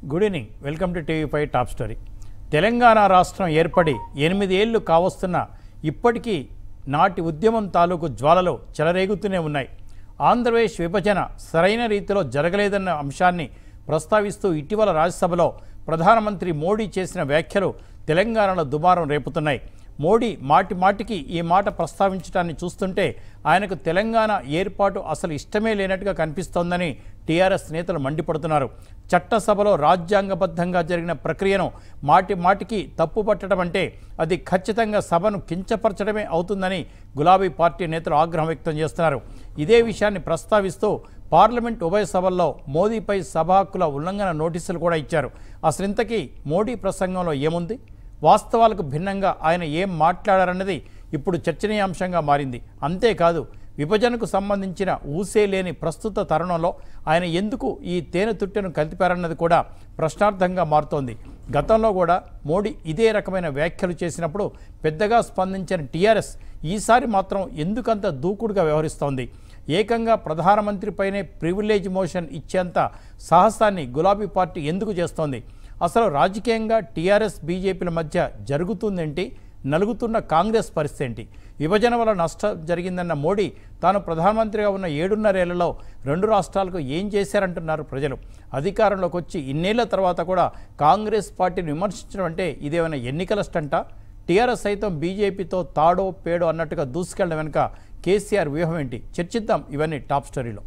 Good evening welcome to TV five top story Telangana రాష్ట్రం ఏర్పడి ఎనిమిది ఏళ్లు కావస్తున్న ఇప్పటికీ నాటి ఉద్యమం తాలూకు జ్వాలలు చెలరేగుతూనే ఉన్నాయి ఆంధ్రప్రదేశ్ విభజన సరైన రీతిలో జరగలేదన్న అంశాన్ని ప్రస్తావిస్తూ ఇటీవల రాజ్యసభలో ప్రధానమంత్రి మోడీ చేసిన వ్యాఖ్యలు తెలంగాణలో దుమారం రేపుతున్నాయి మోడీ మాటి మాటికి ఈ మాట ప్రస్తావించడాన్ని చూస్తుంటే ఆయనకు తెలంగాణ ఏర్పాటు అసలు ఇష్టమే లేనట్టుగా కనిపిస్తోందని టీఆర్ఎస్ నేతలు మండిపడుతున్నారు చట్టసభలో రాజ్యాంగబద్ధంగా జరిగిన ప్రక్రియను మాటి మాటికి తప్పుపట్టడం అంటే అది ఖచ్చితంగా సభను కించపరచడమే అవుతుందని గులాబీ పార్టీ నేతలు ఆగ్రహం వ్యక్తం చేస్తున్నారు ఇదే విషయాన్ని ప్రస్తావిస్తూ పార్లమెంట్ ఉభయ సభల్లో మోదీపై సభ హక్కుల ఉల్లంఘన నోటీసులు కూడా ఇచ్చారు అసలు ఇంతకీ మోడీ ప్రసంగంలో ఏముంది వాస్తవాలకు భిన్నంగా ఆయన ఏం మాట్లాడారన్నది ఇప్పుడు చర్చనీయాంశంగా మారింది అంతేకాదు విభజనకు సంబంధించిన ఊసే లేని ప్రస్తుత తరుణంలో ఆయన ఎందుకు ఈ తేనె తుట్టెను కలిపారన్నది కూడా ప్రశ్నార్థంగా మారుతోంది గతంలో కూడా మోడీ ఇదే రకమైన వ్యాఖ్యలు చేసినప్పుడు పెద్దగా స్పందించిన టీఆర్ఎస్ ఈసారి మాత్రం ఎందుకంత దూకుడుగా వ్యవహరిస్తోంది ఏకంగా ప్రధానమంత్రిపైనే ప్రివిలేజ్ మోషన్ ఇచ్చేంత సాహసాన్ని గులాబీ పార్టీ ఎందుకు చేస్తోంది అసలు రాజకీయంగా టీఆర్ఎస్ బీజేపీల మధ్య జరుగుతుందేంటి నలుగుతున్న కాంగ్రెస్ పరిస్థితి ఏంటి విభజన వల్ల నష్టం జరిగిందన్న మోడీ తాను ప్రధానమంత్రిగా ఉన్న ఏడున్నరేళ్లలో రెండు రాష్ట్రాలకు ఏం చేశారంటున్నారు ప్రజలు అధికారంలోకి వచ్చి ఇన్నేళ్ల తర్వాత కూడా కాంగ్రెస్ పార్టీని విమర్శించడం అంటే ఇదేమైనా ఎన్నికల స్టంటా టీఆర్ఎస్ సైతం బీజేపీతో తాడో పేడో అన్నట్టుగా దూసుకెళ్లడం వెనుక కేసీఆర్ వ్యూహం ఏంటి చర్చిద్దాం ఇవన్నీ టాప్ స్టోరీలో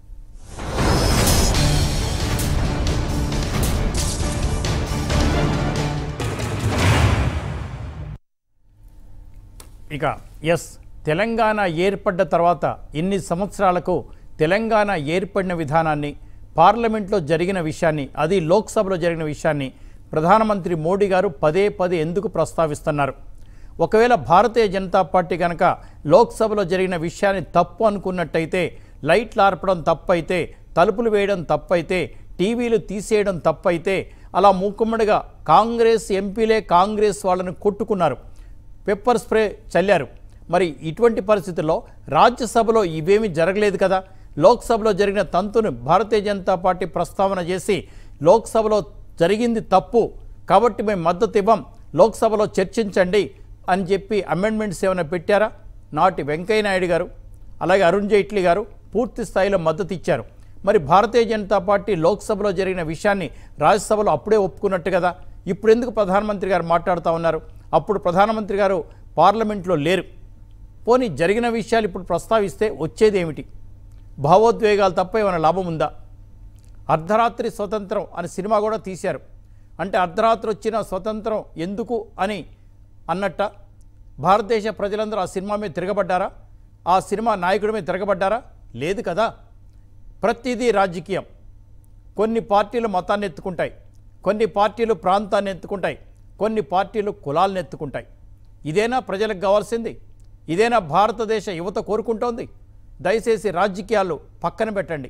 ఇక ఎస్ తెలంగాణ ఏర్పడ్డ తర్వాత ఇన్ని సంవత్సరాలకు తెలంగాణ ఏర్పడిన విధానాన్ని పార్లమెంట్లో జరిగిన విషయాన్ని అది లోక్సభలో జరిగిన విషయాన్ని ప్రధానమంత్రి మోడీ గారు పదే పదే ఎందుకు ప్రస్తావిస్తున్నారు ఒకవేళ భారతీయ జనతా పార్టీ కనుక లోక్సభలో జరిగిన విషయాన్ని తప్పు అనుకున్నట్టయితే లైట్లు ఆర్పడం తప్పైతే తలుపులు వేయడం తప్పైతే టీవీలు తీసేయడం తప్పైతే అలా మూకుమ్మడిగా కాంగ్రెస్ ఎంపీలే కాంగ్రెస్ వాళ్ళని కొట్టుకున్నారు పెప్పర్ స్ప్రే చల్లారు మరి ఇటువంటి పరిస్థితుల్లో రాజ్యసభలో ఇవేమీ జరగలేదు కదా లోక్సభలో జరిగిన తంతును భారతీయ జనతా పార్టీ ప్రస్తావన చేసి లోక్సభలో జరిగింది తప్పు కాబట్టి మేము మద్దతు ఇవ్వం లోక్సభలో చర్చించండి అని చెప్పి అమెండ్మెంట్స్ ఏమైనా పెట్టారా నాటి వెంకయ్య నాయుడు గారు అలాగే అరుణ్ జైట్లీ గారు పూర్తి స్థాయిలో మద్దతు ఇచ్చారు మరి భారతీయ జనతా పార్టీ లోక్సభలో జరిగిన విషయాన్ని రాజ్యసభలో అప్పుడే ఒప్పుకున్నట్టు కదా ఇప్పుడు ఎందుకు ప్రధానమంత్రి గారు మాట్లాడుతూ ఉన్నారు అప్పుడు ప్రధానమంత్రి గారు పార్లమెంట్లో లేరు పోనీ జరిగిన విషయాలు ఇప్పుడు ప్రస్తావిస్తే వచ్చేది ఏమిటి భావోద్వేగాలు తప్ప ఏమైనా లాభం ఉందా అర్ధరాత్రి స్వతంత్రం అని సినిమా కూడా తీశారు అంటే అర్ధరాత్రి వచ్చిన స్వతంత్రం ఎందుకు అని అన్నట్ట భారతదేశ ప్రజలందరూ ఆ సినిమా మీద తిరగబడ్డారా ఆ సినిమా నాయకుడి మీద తిరగబడ్డారా లేదు కదా ప్రతిదీ రాజకీయం కొన్ని పార్టీలు మతాన్ని ఎత్తుకుంటాయి కొన్ని పార్టీలు ప్రాంతాన్ని ఎత్తుకుంటాయి కొన్ని పార్టీలు కులాలను ఎత్తుకుంటాయి ఇదేనా ప్రజలకు కావాల్సింది ఇదేనా భారతదేశ యువత కోరుకుంటోంది దయచేసి రాజకీయాలు పక్కన పెట్టండి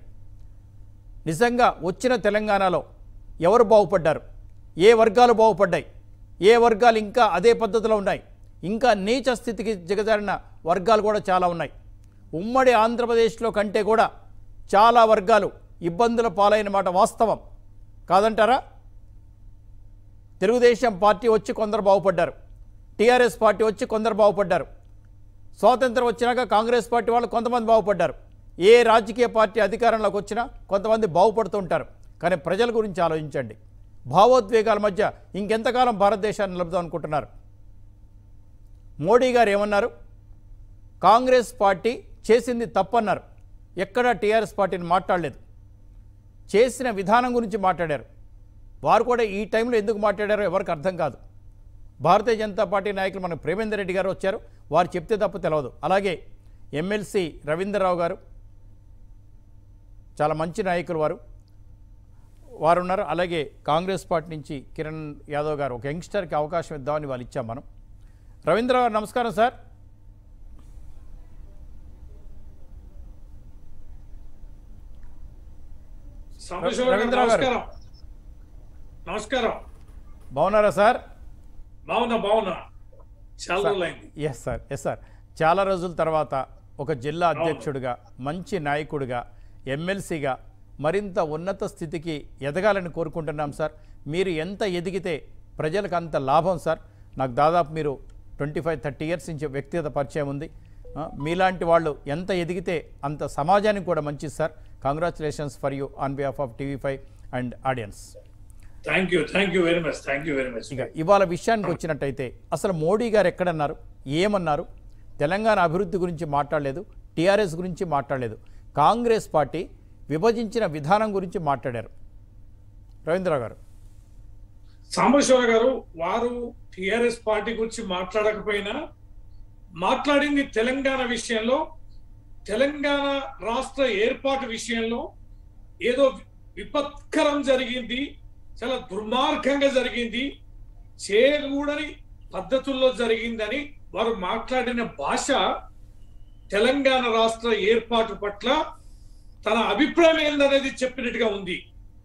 నిజంగా వచ్చిన తెలంగాణలో ఎవరు బాగుపడ్డారు ఏ వర్గాలు బాగుపడ్డాయి ఏ వర్గాలు ఇంకా అదే పద్ధతిలో ఉన్నాయి ఇంకా నీచ స్థితికి దిగజారిన వర్గాలు కూడా చాలా ఉన్నాయి ఉమ్మడి ఆంధ్రప్రదేశ్లో కంటే కూడా చాలా వర్గాలు ఇబ్బందుల పాలైన మాట వాస్తవం కాదంటారా తెలుగుదేశం పార్టీ వచ్చి కొందరు బాగుపడ్డారు టీఆర్ఎస్ పార్టీ వచ్చి కొందరు బాగుపడ్డారు స్వాతంత్రం వచ్చినాక కాంగ్రెస్ పార్టీ వాళ్ళు కొంతమంది బాగుపడ్డారు ఏ రాజకీయ పార్టీ అధికారంలోకి వచ్చినా కొంతమంది బాగుపడుతూ ఉంటారు కానీ ప్రజల గురించి ఆలోచించండి భావోద్వేగాల మధ్య ఇంకెంతకాలం భారతదేశాన్ని నిలుపుదాం అనుకుంటున్నారు మోడీ గారు ఏమన్నారు కాంగ్రెస్ పార్టీ చేసింది తప్పన్నారు ఎక్కడా టీఆర్ఎస్ పార్టీని మాట్లాడలేదు చేసిన విధానం గురించి మాట్లాడారు వారు కూడా ఈ టైంలో ఎందుకు మాట్లాడారో ఎవరికి అర్థం కాదు భారతీయ జనతా పార్టీ నాయకులు మన ప్రేమేందర్ రెడ్డి గారు వచ్చారు వారు చెప్తే తప్ప తెలియదు అలాగే ఎమ్మెల్సీ రవీంద్రరావు గారు చాలా మంచి నాయకులు వారు వారు ఉన్నారు అలాగే కాంగ్రెస్ పార్టీ నుంచి కిరణ్ యాదవ్ గారు ఒక యంగ్స్టర్కి అవకాశం ఇద్దామని వాళ్ళు ఇచ్చాం మనం రవీంద్ర గారు నమస్కారం సార్ సాంబశివరావు గారు రవీంద్ర గారు. నమస్కారం నమస్కారం బాగున్నారా సార్ బాగున్నా బాగున్నా చాలా రోజులైంది ఎస్ సార్ ఎస్ సార్ చాలా రోజుల తర్వాత ఒక జిల్లా అధ్యక్షుడిగా మంచి నాయకుడిగా ఎమ్మెల్సీగా మరింత ఉన్నత స్థితికి ఎదగాలని కోరుకుంటున్నాం సార్ మీరు ఎంత ఎదిగితే ప్రజలకు అంత లాభం సార్ నాకు దాదాపు మీరు ట్వంటీ ఫైవ్ థర్టీ ఇయర్స్ నుంచి వ్యక్తిగత పరిచయం ఉంది ఆ, మీలాంటి వాళ్ళు ఎంత ఎదిగితే అంత సమాజానికి కూడా మంచిది sir congratulations for you on behalf of TV five and audience thank you thank you very much thank you very much ఇక ఇవాళ విషయానికి వచ్చినట్టయితే అసలు మోడీ గారు ఎక్కడన్నారు ఏమన్నారు తెలంగాణ అభివృద్ధి గురించి మాట్లాడలేదు టీఆర్ఎస్ గురించి మాట్లాడలేదు కాంగ్రెస్ పార్టీ విభజించిన విధానం గురించి మాట్లాడారు రవీంద్రరావు గారు సాంబశివ గారు వారు టిఆర్ఎస్ పార్టీ గురించి మాట్లాడకపోయినా మాట్లాడింది తెలంగాణ విషయంలో తెలంగాణ రాష్ట్ర ఏర్పాటు విషయంలో ఏదో విపత్కరం జరిగింది చాలా దుర్మార్గంగా జరిగింది చేయకూడని పద్ధతుల్లో జరిగిందని వారు మాట్లాడిన భాష తెలంగాణ రాష్ట్ర ఏర్పాటు పట్ల తన అభిప్రాయం ఏందనేది చెప్పినట్టుగా ఉంది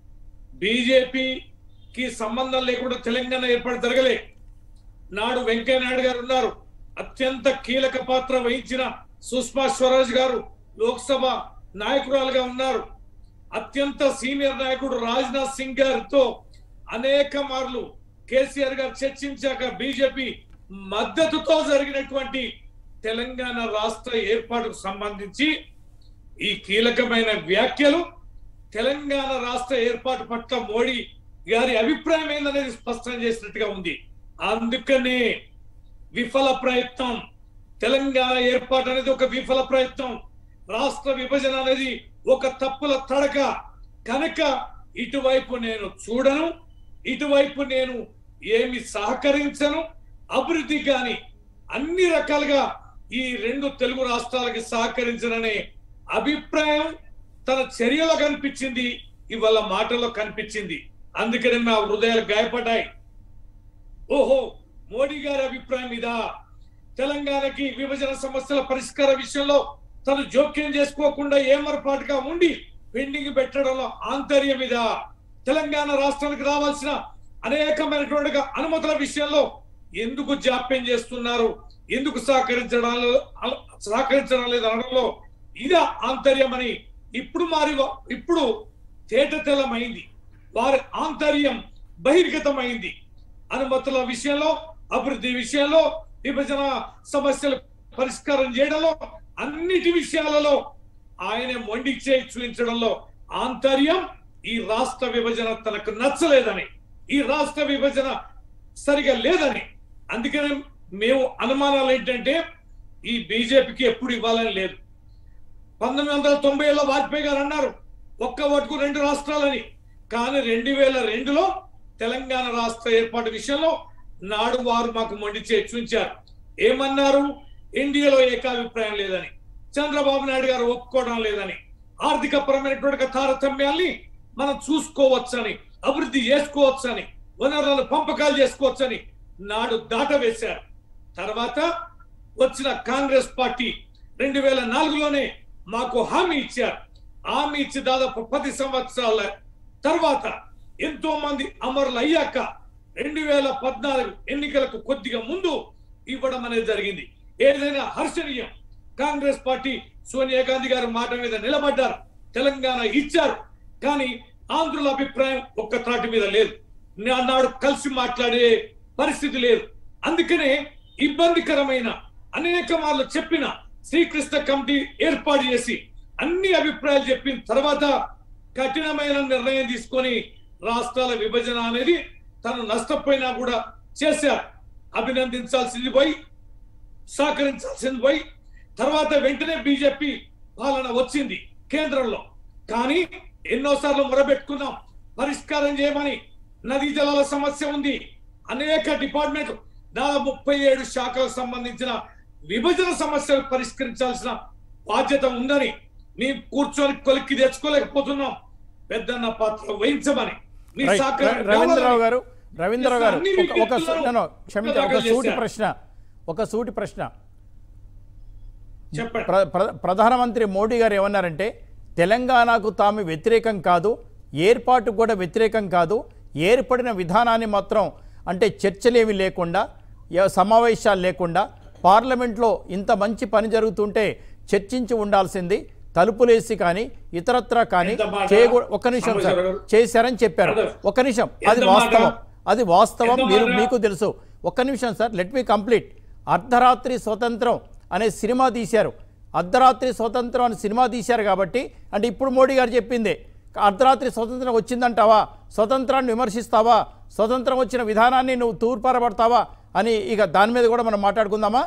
బీజేపీకి సంబంధం లేకుండా తెలంగాణ ఏర్పాటు జరగలే నాడు వెంకయ్య నాయుడు గారు ఉన్నారు అత్యంత కీలక పాత్ర వహించిన సుష్మా స్వరాజ్ గారు లోక్సభ నాయకురాలుగా ఉన్నారు అత్యంత సీనియర్ నాయకుడు రాజ్నాథ్ సింగ్ గారితో అనేక మార్లు కేసీఆర్ గారు చర్చించాక బీజేపీ మద్దతుతో జరిగినటువంటి తెలంగాణ రాష్ట్ర ఏర్పాటుకు సంబంధించి ఈ కీలకమైన వ్యాఖ్యలు తెలంగాణ రాష్ట్ర ఏర్పాటు పట్ల మోడీ గారి అభిప్రాయం ఏందనేది స్పష్టం చేసినట్టుగా ఉంది అందుకనే విఫల ప్రయత్నం తెలంగాణ ఏర్పాటు అనేది ఒక విఫల ప్రయత్నం రాష్ట్ర విభజన అనేది ఒక తప్పుల తడక కనుక ఇటువైపు నేను చూడను ఇటువైపు నేను ఏమి సహకరించను అభివృద్ధి కానీ అన్ని రకాలుగా ఈ రెండు తెలుగు రాష్ట్రాలకి సహకరించననే అభిప్రాయం తన చర్యలో కనిపించింది ఇవాళ మాటల్లో కనిపించింది అందుకనే మా హృదయాలు గాయపడ్డాయి ఓహో మోడీ గారి అభిప్రాయం ఇదా తెలంగాణకి విభజన సమస్యల పరిష్కార విషయంలో తను జోక్యం చేసుకోకుండా ఏమరపాటుగా ఉండి పెండింగ్ పెట్టడంలో ఆంతర్యం ఇదా తెలంగాణ రాష్ట్రానికి రావాల్సిన అనేకమైనటువంటి అనుమతుల విషయంలో ఎందుకు జాప్యం చేస్తున్నారు ఎందుకు సహకరించడం సహకరించడం లేదు అనడంలో ఇదా ఆంతర్యమని ఇప్పుడు మారి ఇప్పుడు తేటతెల్లమైంది వారి ఆంతర్యం బహిర్గతమైంది అనుమతుల విషయంలో అభివృద్ధి విషయంలో విభజన సమస్యలు పరిష్కారం చేయడంలో అన్నిటి విషయాలలో ఆయన మొండి చేయి చూపించడంలో ఆంతర్యం ఈ రాష్ట్ర విభజన తనకు నచ్చలేదని ఈ రాష్ట్ర విభజన సరిగా లేదని అందుకనే మేము అనుమానాలు ఏంటంటే ఈ బీజేపీకి ఎప్పుడు ఇవ్వాలని లేదు పంతొమ్మిది వందల తొంభై ఏళ్ళలో వాజ్పేయి గారు అన్నారు ఒక్క ఓటుకు రెండు రాష్ట్రాలని కానీ రెండు వేల రెండులో తెలంగాణ రాష్ట్ర ఏర్పాటు విషయంలో నాడు వారు మాకు మొండి చేయి చూపించారు ఏమన్నారు ఇండియాలో ఏకాభిప్రాయం లేదని చంద్రబాబు నాయుడు గారు ఒప్పుకోవడం లేదని ఆర్థిక పరమైనటువంటి తారతమ్యాల్ని మనం చూసుకోవచ్చని అభివృద్ధి చేసుకోవచ్చని వనరులను పంపకాలు చేసుకోవచ్చని నాడు దాట వేశారు తర్వాత వచ్చిన కాంగ్రెస్ పార్టీ రెండు వేల నాలుగులోనే మాకు హామీ ఇచ్చారు హామీ ఇచ్చి దాదాపు పది సంవత్సరాల తర్వాత ఎంతో మంది అమరులు అయ్యాక రెండు వేల పద్నాలుగు ఎన్నికలకు కొద్దిగా ముందు ఇవ్వడం అనేది జరిగింది ఏదైనా హర్షణీయం కాంగ్రెస్ పార్టీ సోనియా గాంధీ గారి మాట మీద నిలబడ్డారు తెలంగాణ ఇచ్చారు కానీ ఆంధ్రుల అభిప్రాయం ఒక్క తాటి మీద లేదు నా- నాడు కలిసి మాట్లాడే పరిస్థితి లేదు అందుకనే ఇబ్బందికరమైన అనేక మార్లు చెప్పిన శ్రీకృష్ణ కమిటీ ఏర్పాటు చేసి అన్ని అభిప్రాయాలు చెప్పిన తర్వాత కఠినమైన నిర్ణయం తీసుకొని రాష్ట్రాల విభజన అనేది తను నష్టపోయినా కూడా చేశారు అభినందించాల్సింది పోయి సహకరించాల్సింది పోయి తర్వాత వెంటనే బీజేపీ పాలన వచ్చింది కేంద్రంలో కానీ ఎన్నోసార్లు మొరబెట్టుకున్నాం పరిష్కారం చేయమని నదీ జలాల సమస్య ఉంది అనేక డిపార్ట్మెంట్ దాదాపు ముప్పై ఏడు శాఖలకు సంబంధించిన విభజన సమస్యలు పరిష్కరించాల్సిన బాధ్యత ఉందని మేము కూర్చొని కొలిక్కి తెచ్చుకోలేకపోతున్నాం పెద్దన్న పాత్ర వహించమని మీ రైట్. సహకారం ర- రవీంద్రరావు కావాలని గారు రవీంద్రరావు గారు అన్ని ఒక- ఒక సు- విజ్ఞప్తులను no, no, క్షమించండి ఒక దాఖలు సూటి చేశారు. ప్రశ్న ఒక సూటి ప్రశ్న చెప్పండి ప్ర- ప్ర- ప్రధానమంత్రి మోడీ గారు ఏమన్నారంటే తెలంగాణకు తాము వ్యతిరేకం కాదు ఏర్పాటు కూడా వ్యతిరేకం కాదు ఏర్పడిన విధానాన్ని మాత్రం అంటే చర్చలేమి లేకుండా ఎ- సమావేశాలు లేకుండా పార్లమెంట్లో ఇంత మంచి పని జరుగుతుంటే చర్చించి ఉండాల్సింది తలుపులేసి కానీ ఇతరత్రా కానీ ఎంత మాట? చేయకూ ఒక్క నిమిషం సార్ సాంబశివరావు గారు. చేశారని చెప్పారు బ్రదర్, ఒక్క నిమిషం అది ఎంత మాట? వాస్తవం అది వాస్తవం ఎంత మీరు మాట? మీకు తెలుసు ఒక్క నిమిషం సార్ లెట్ మీ కంప్లీట్ అర్ధరాత్రి స్వతంత్రం అనే సినిమా తీశారు అర్ధరాత్రి స్వతంత్రం అనే సినిమా తీశారు కాబట్టి అంటే ఇప్పుడు మోడీ గారు చెప్పిందే అర్ధరాత్రి స్వతంత్రం వచ్చిందంటావా స్వతంత్రాన్ని విమర్శిస్తావా స్వతంత్రం వచ్చిన విధానాన్ని నువ్వు తూర్పారబడతావా అని ఇక దాని మీద కూడా మనం మాట్లాడుకుందామా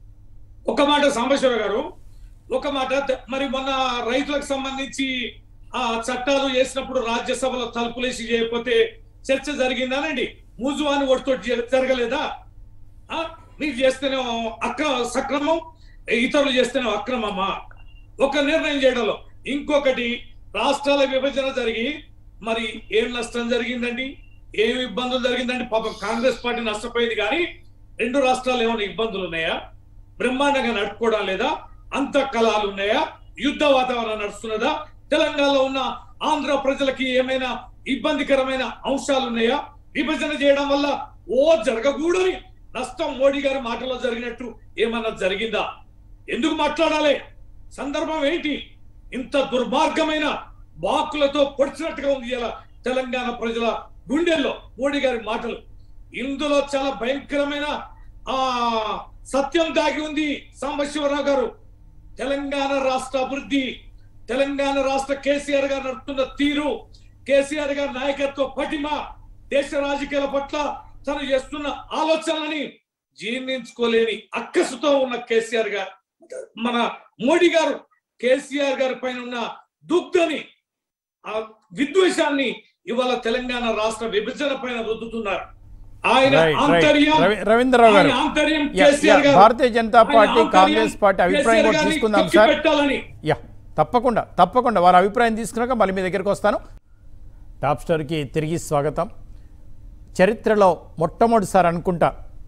ఒక మాట సాంబశ్వర గారు ఒక మాట త- మరి మొన్న రైతులకు సంబంధించి ఆ చట్టాలు చేసినప్పుడు రాజ్యసభలో తలుపులేసి చేయకపోతే చర్చ జరిగిందానండి మూజువాని ఒడితో జరగలేదా ఆ మీరు చేస్తేనే అక్ర సక్రమం ఇతరులు చేస్తేనే అక్రమమా ఒక నిర్ణయం చేయడంలో ఇంకొకటి రాష్ట్రాల విభజన జరిగి మరి ఏం నష్టం జరిగిందండి ఏం ఇబ్బందులు జరిగిందండి పాపం కాంగ్రెస్ పార్టీ నష్టపోయింది కానీ రెండు రాష్ట్రాలు ఏమైనా ఇబ్బందులు ఉన్నాయా బ్రహ్మాండంగా నడుపుకోవడం లేదా అంత కళాలు ఉన్నాయా యుద్ధ వాతావరణం నడుస్తున్నదా తెలంగాణలో ఉన్న ఆంధ్ర ప్రజలకి ఏమైనా ఇబ్బందికరమైన అంశాలు ఉన్నాయా విభజన చేయడం వల్ల ఓ జరగకూడని నష్టం మోడీ గారి మాటలో జరిగినట్టు ఏమన్నా జరిగిందా ఎందుకు మాట్లాడాలి సందర్భం ఏంటి ఇంత దుర్మార్గమైన బాకులతో పొడిచినట్టుగా ఉంది ఇలా తెలంగాణ ప్రజల గుండెల్లో మోడీ గారి మాటలు ఇందులో చాలా భయంకరమైన ఆ సత్యం దాగి ఉంది సాంబశివరావు గారు తెలంగాణ రాష్ట్ర అభివృద్ధి తెలంగాణ రాష్ట్ర కేసీఆర్ గారు నడుపుతున్న తీరు కేసీఆర్ గారి నాయకత్వ పటిమ దేశ రాజకీయాల పట్ల తను చేస్తున్న ఆలోచనలని జీర్ణించుకోలేని అక్కసుతో ఉన్న కేసీఆర్ గారు మన మోడీ గారు కేసీఆర్ గారి పైన ఉన్న దుగ్ధని ఆ విద్వేషాన్ని ఇవాళ తెలంగాణ రాష్ట్ర విభజన పైన రుద్దుతున్నారు ఆయన రైట్, రైట్. ఆంతర్యం రవి- రవీంద్రరావు గారు ఆయన ఆంతర్యం యా, కేసీఆర్ యా, గారు. భారతీయ జనతా ఆయన పార్టీ ఆంతర్యం కాంగ్రెస్ పార్టీ అభిప్రాయం కేసీఆర్ కూడా గారిని తీసుకుందాం తొక్కి సార్ పెట్టాలని యా తప్పకుండా తప్పకుండా వారి అభిప్రాయం తీసుకున్నాక మళ్ళీ మీ దగ్గరికి వస్తాను టాప్ స్టార్కి తిరిగి స్వాగతం చరిత్రలో మొట్టమొదటిసారి అనుకుంటా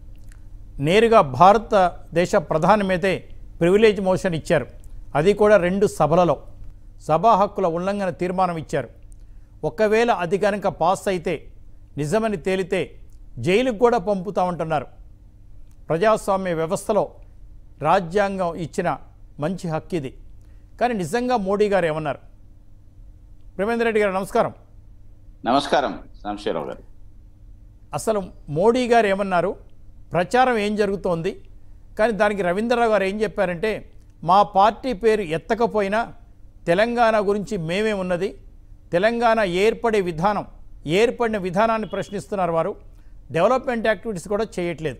నేరుగా భారతదేశ ప్రధాని మీదే ప్రివిలేజ్ మోషన్ ఇచ్చారు అది కూడా రెండు సభలలో సభా హక్కుల ఉల్లంఘన తీర్మానం ఇచ్చారు ఒకవేళ అది కనుక పాస్ అయితే నిజమని తేలితే జైలుకు కూడా పంపుతామంటున్నారు ప్రజాస్వామ్య వ్యవస్థలో రాజ్యాంగం ఇచ్చిన మంచి హక్కు ఇది కానీ నిజంగా మోడీ గారు ఏమన్నారు ప్రేమేందర్ రెడ్డి గారు నమస్కారం నమస్కారం సాంశీరావు గారు అసలు మోడీ గారు ఏమన్నారు ప్రచారం ఏం జరుగుతోంది కానీ దానికి రవీంద్రరావు గారు ఏం చెప్పారంటే మా పార్టీ పేరు ఎత్తకపోయినా తెలంగాణ గురించి మేమే ఉన్నది తెలంగాణ ఏర్పడే విధానం ఏర్పడిన విధానాన్ని ప్రశ్నిస్తున్నారు వారు డెవలప్మెంట్ యాక్టివిటీస్ కూడా చేయట్లేదు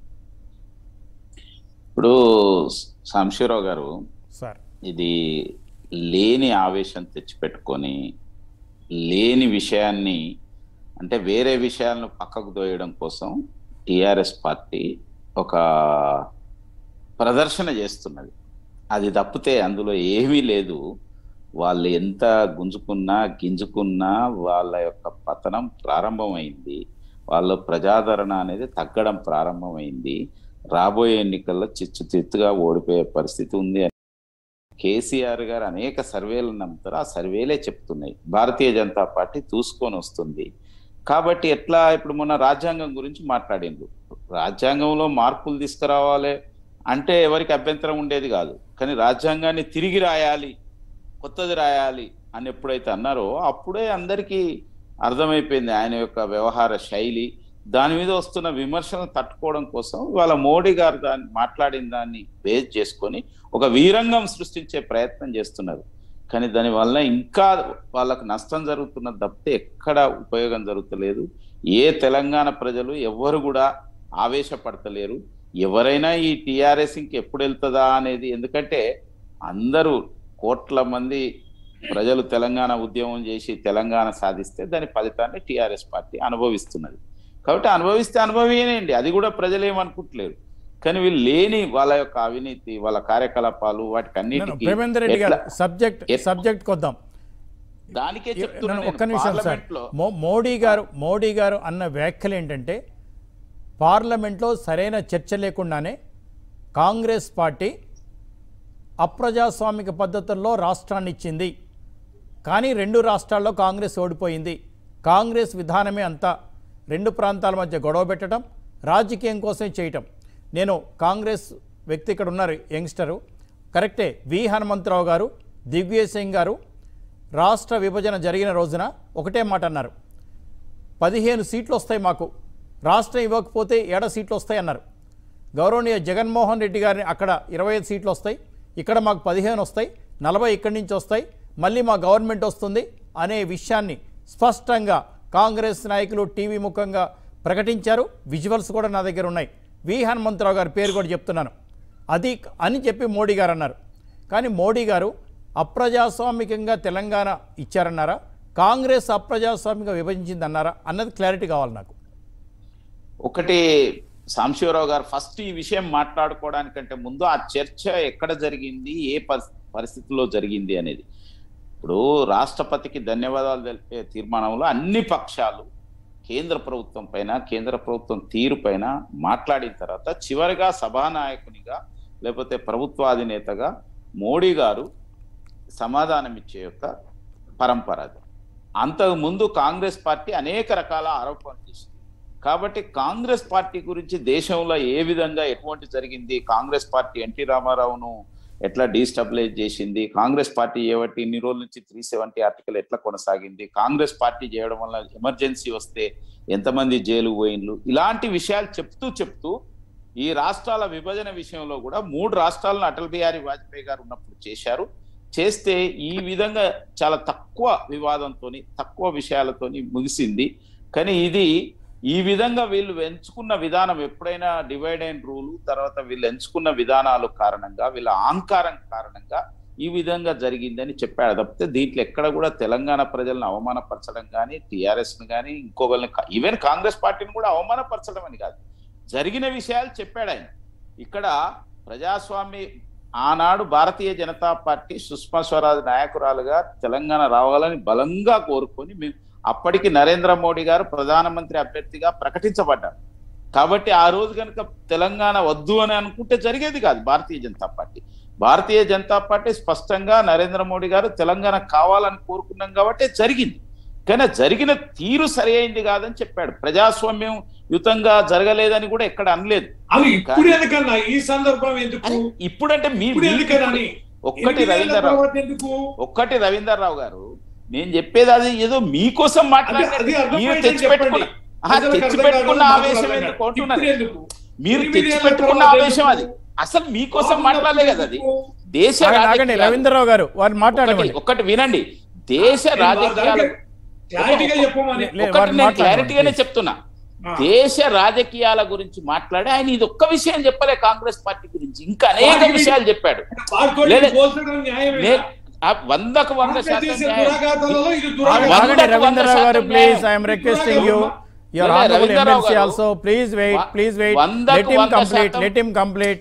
ఇప్పుడు సాంశీరావు గారు సార్ ఇది లేని ఆవేశం తెచ్చిపెట్టుకొని లేని విషయాన్ని అంటే వేరే విషయాలను పక్కకు దోయడం కోసం టిఆర్ఎస్ పార్టీ ఒక ప్రదర్శన చేస్తున్నది అది తప్పితే అందులో ఏమీ లేదు వాళ్ళు ఎంత గుంజుకున్నా గింజుకున్నా వాళ్ళ యొక్క పతనం ప్రారంభమైంది వాళ్ళ ప్రజాదరణ అనేది తగ్గడం ప్రారంభమైంది రాబోయే ఎన్నికల్లో చిచ్చు చిత్తుగా ఓడిపోయే పరిస్థితి ఉంది అని కేసీఆర్ గారు అనేక సర్వేలు నమ్ముతారు ఆ సర్వేలే చెప్తున్నాయి భారతీయ జనతా పార్టీ చూసుకొని వస్తుంది కాబట్టి ఎట్లా ఇప్పుడు మొన్న రాజ్యాంగం గురించి మాట్లాడిండ్రు రాజ్యాంగంలో మార్పులు తీసుకురావాలి అంటే ఎవరికి అభ్యంతరం ఉండేది కాదు కానీ రాజ్యాంగాన్ని తిరిగి రాయాలి కొత్తది రాయాలి అని ఎప్పుడైతే అన్నారో అప్పుడే అందరికీ అర్థమైపోయింది ఆయన యొక్క వ్యవహార శైలి దాని మీద వస్తున్న విమర్శలను తట్టుకోవడం కోసం ఇవాళ మోడీ గారు దాన్ని మాట్లాడిన దాన్ని బేస్ చేసుకొని ఒక వీరంగం సృష్టించే ప్రయత్నం చేస్తున్నారు కానీ దానివల్ల ఇంకా వాళ్ళకు నష్టం జరుగుతున్నది తప్పితే ఎక్కడ ఉపయోగం జరుగుతలేదు ఏ తెలంగాణ ప్రజలు ఎవ్వరు కూడా ఆవేశపడతలేరు ఎవరైనా ఈ టిఆర్ఎస్ ఇంకెప్పుడు వెళ్తుందా అనేది ఎందుకంటే అందరూ కోట్ల మంది ప్రజలు తెలంగాణ ఉద్యమం చేసి తెలంగాణ సాధిస్తే దాని ఫలితాన్ని టిఆర్ఎస్ పార్టీ అనుభవిస్తున్నది కాబట్టి అనుభవిస్తే అనుభవీయండి అది కూడా ప్రజలు ఏమనుకుంటలేరు కానీ వీళ్ళు లేని వాళ్ళ యొక్క అవినీతి వాళ్ళ కార్యకలాపాలు వాటికి అన్నిటికీ ప్రేమేందర్ రెడ్డి గారు ఎట్లా- సబ్జెక్ట్ ఎట్- సబ్జెక్ట్ కొద్దాం దానికే నన్ను చెప్తున్నాను ఒక్క నిమిషం సార్ పార్లమెంట్లో మో మోడీ గారు మోడీ గారు అన్న వ్యాఖ్యలు ఏంటంటే పార్లమెంట్లో సరైన చర్చ లేకుండానే కాంగ్రెస్ పార్టీ అప్రజాస్వామిక పద్ధతుల్లో రాష్ట్రాన్ని ఇచ్చింది కానీ రెండు రాష్ట్రాల్లో కాంగ్రెస్ ఓడిపోయింది కాంగ్రెస్ విధానమే అంతా రెండు ప్రాంతాల మధ్య గొడవ పెట్టడం రాజకీయం కోసం చేయటం నేను కాంగ్రెస్ వ్యక్తి ఇక్కడ ఉన్నారు యంగ్స్టరు కరెక్టే వి హనుమంతరావు గారు దిగ్విజయ్ సింగ్ గారు రాష్ట్ర విభజన జరిగిన రోజున ఒకటే మాట అన్నారు పదిహేను సీట్లు వస్తాయి మాకు రాష్ట్రం ఇవ్వకపోతే ఏడ సీట్లు వస్తాయి అన్నారు గౌరవనీయ జగన్మోహన్ రెడ్డి గారిని అక్కడ ఇరవై ఐదు సీట్లు వస్తాయి ఇక్కడ మాకు పదిహేను వస్తాయి నలభై ఇక్కడి నుంచి వస్తాయి మళ్ళీ మా గవర్నమెంట్ వస్తుంది అనే విషయాన్ని స్పష్టంగా కాంగ్రెస్ నాయకులు టీవీ ముఖంగా ప్రకటించారు విజువల్స్ కూడా నా దగ్గర ఉన్నాయి వి హనుమంతరావు గారి పేరు కూడా చెప్తున్నాను అది అని చెప్పి మోడీ గారు అన్నారు కానీ మోడీ గారు అప్రజాస్వామికంగా తెలంగాణ ఇచ్చారన్నారా కాంగ్రెస్ అప్రజాస్వామికంగా విభజించింది అన్నారా అన్నది క్లారిటీ కావాలి నాకు ఒకటి సాంశివరావు గారు ఫస్ట్ ఈ విషయం మాట్లాడుకోవడానికంటే ముందు ఆ చర్చ ఎక్కడ జరిగింది ఏ పరిస్- పరిస్థితుల్లో జరిగింది అనేది ఇప్పుడు రాష్ట్రపతికి ధన్యవాదాలు తెలిపే తీర్మానంలో అన్ని పక్షాలు కేంద్ర ప్రభుత్వం పైన కేంద్ర ప్రభుత్వం తీరు పైన మాట్లాడిన తర్వాత చివరిగా సభానాయకునిగా లేకపోతే ప్రభుత్వాధినేతగా మోడీ గారు సమాధానం ఇచ్చే యొక్క పరంపర అది అంతకు ముందు కాంగ్రెస్ పార్టీ అనేక రకాల ఆరోపణలు చేసింది కాబట్టి కాంగ్రెస్ పార్టీ గురించి దేశంలో ఏ విధంగా ఎటువంటి జరిగింది కాంగ్రెస్ పార్టీ ఎన్టీ రామారావును ఎట్లా డీస్టబిలైజ్ చేసింది కాంగ్రెస్ పార్టీ ఏవట్టి ఇన్ని రోజుల నుంచి త్రీ సెవెంటీ ఆర్టికల్ ఎట్లా కొనసాగింది కాంగ్రెస్ పార్టీ చేయడం వల్ల ఎమర్జెన్సీ వస్తే ఎంతమంది జైలు పోయిన్లు ఇలాంటి విషయాలు చెప్తూ చెప్తూ ఈ రాష్ట్రాల విభజన విషయంలో కూడా మూడు రాష్ట్రాలను అటల్ బిహారీ వాజ్పేయి గారు ఉన్నప్పుడు చేశారు చేస్తే ఈ విధంగా చాలా తక్కువ వివాదంతో తక్కువ విషయాలతోని ముగిసింది కానీ ఇది ఈ విధంగా వీళ్ళు ఎంచుకున్న విధానం ఎప్పుడైనా డివైడ్ అండ్ రూల్ తర్వాత వీళ్ళు ఎంచుకున్న విధానాలు కారణంగా వీళ్ళ అహంకారం కారణంగా ఈ విధంగా జరిగిందని చెప్పాడు తప్పితే దీంట్లో ఎక్కడ కూడా తెలంగాణ ప్రజలను అవమానపరచడం కానీ టిఆర్ఎస్ ని కానీ ఇంకొకరిని ఈవెన్ కాంగ్రెస్ పార్టీని కూడా అవమానపరచడం అని కాదు జరిగిన విషయాలు చెప్పాడు ఆయన ఇక్కడ ప్రజాస్వామ్య ఆనాడు భారతీయ జనతా పార్టీ సుష్మా స్వరాజ్ నాయకురాలుగా తెలంగాణ రావాలని బలంగా కోరుకొని మేము అప్పటికి నరేంద్ర మోడీ గారు ప్రధానమంత్రి అభ్యర్థిగా ప్రకటించబడ్డారు కాబట్టి ఆ రోజు కనుక తెలంగాణ వద్దు అని అనుకుంటే జరిగేది కాదు భారతీయ జనతా పార్టీ భారతీయ జనతా పార్టీ స్పష్టంగా నరేంద్ర మోడీ గారు తెలంగాణ కావాలని కోరుకున్నాం కాబట్టి జరిగింది కానీ ఆ జరిగిన తీరు సరి అయింది కాదని చెప్పాడు ప్రజాస్వామ్యం యుతంగా జరగలేదని కూడా ఎక్కడ అనలేదు అది ఇప్పుడు ఎందుకన్నా ఈ సందర్భం ఎందుకు అని ఇప్పుడంటే మీ ఇప్పుడు ఎందుకని ఒక్కటి ఎనిమిదేళ్ల రవీంద్రరావు తర్వాత ఎందుకు ఒక్కటి రవీంద్రరావు గారు నేను చెప్పేది అది ఏదో మీకోసం అది మాట్లాడారు అది మీరు అర్థమైందని తెచ్చి చెప్పండి పెట్టుకున్న ఆహా, ప్రజలకు తెచ్చి అర్థం పెట్టుకున్న కాదు, ఆవేశం మాకు ఎందుకు అర్థం అంటున్నారు ఇప్పుడు ఎందుకు? మీరు ఎనిమిదేళ్ల తెచ్చి పెట్టుకున్న తర్వాత ఆవేశం అది ఎందుకు? అసలు మీకోసం మాట్లాడలే కదా అది ఎందుకు? దేశ ఆగండి, ఆగండి రాజకీయాలు- రవీంద్రరావు గారు వారు ఒకటి మాట్లాడండి ఒకటి వినండి దేశ నేను రాజకీయాలు దానికి క్లారిటీగా చెప్పమని లే, ఒకటి వారు నేను మాట్లాడండి, క్లారిటీగానే please. చెప్తున్నా ఆ. దేశ రాజకీయాల గురించి మాట్లాడి ఆయన ఇది ఒక్క విషయం చెప్పలే కాంగ్రెస్ పార్టీ గురించి ఇంకా అనేక వారికి విషయాలు చెప్పాడు వారితో లేదు. పోల్చడం న్యాయమేనా? నే- ఆ వందకు వంద కాంగ్రెస్ శాతం చేసే న్యాయం. దురాఘాతాలలో ఇది ఆగండి, దురాఘాతం. వందకు ఆగండి వంద రవీంద్రరావు గారు శాతం ప్లీజ్ న్యాయం. ఐఎమ్ రిక్వెస్టింగ్ యూ యువర్ లే, honourable Ravindra Rao MLC garu, also please wait వ- ప్లీజ్ వెయిట్ వందకు లెట్ హిమ్ వంద కంప్లీట్ శాతం- లెట్ హిమ్ కంప్లీట్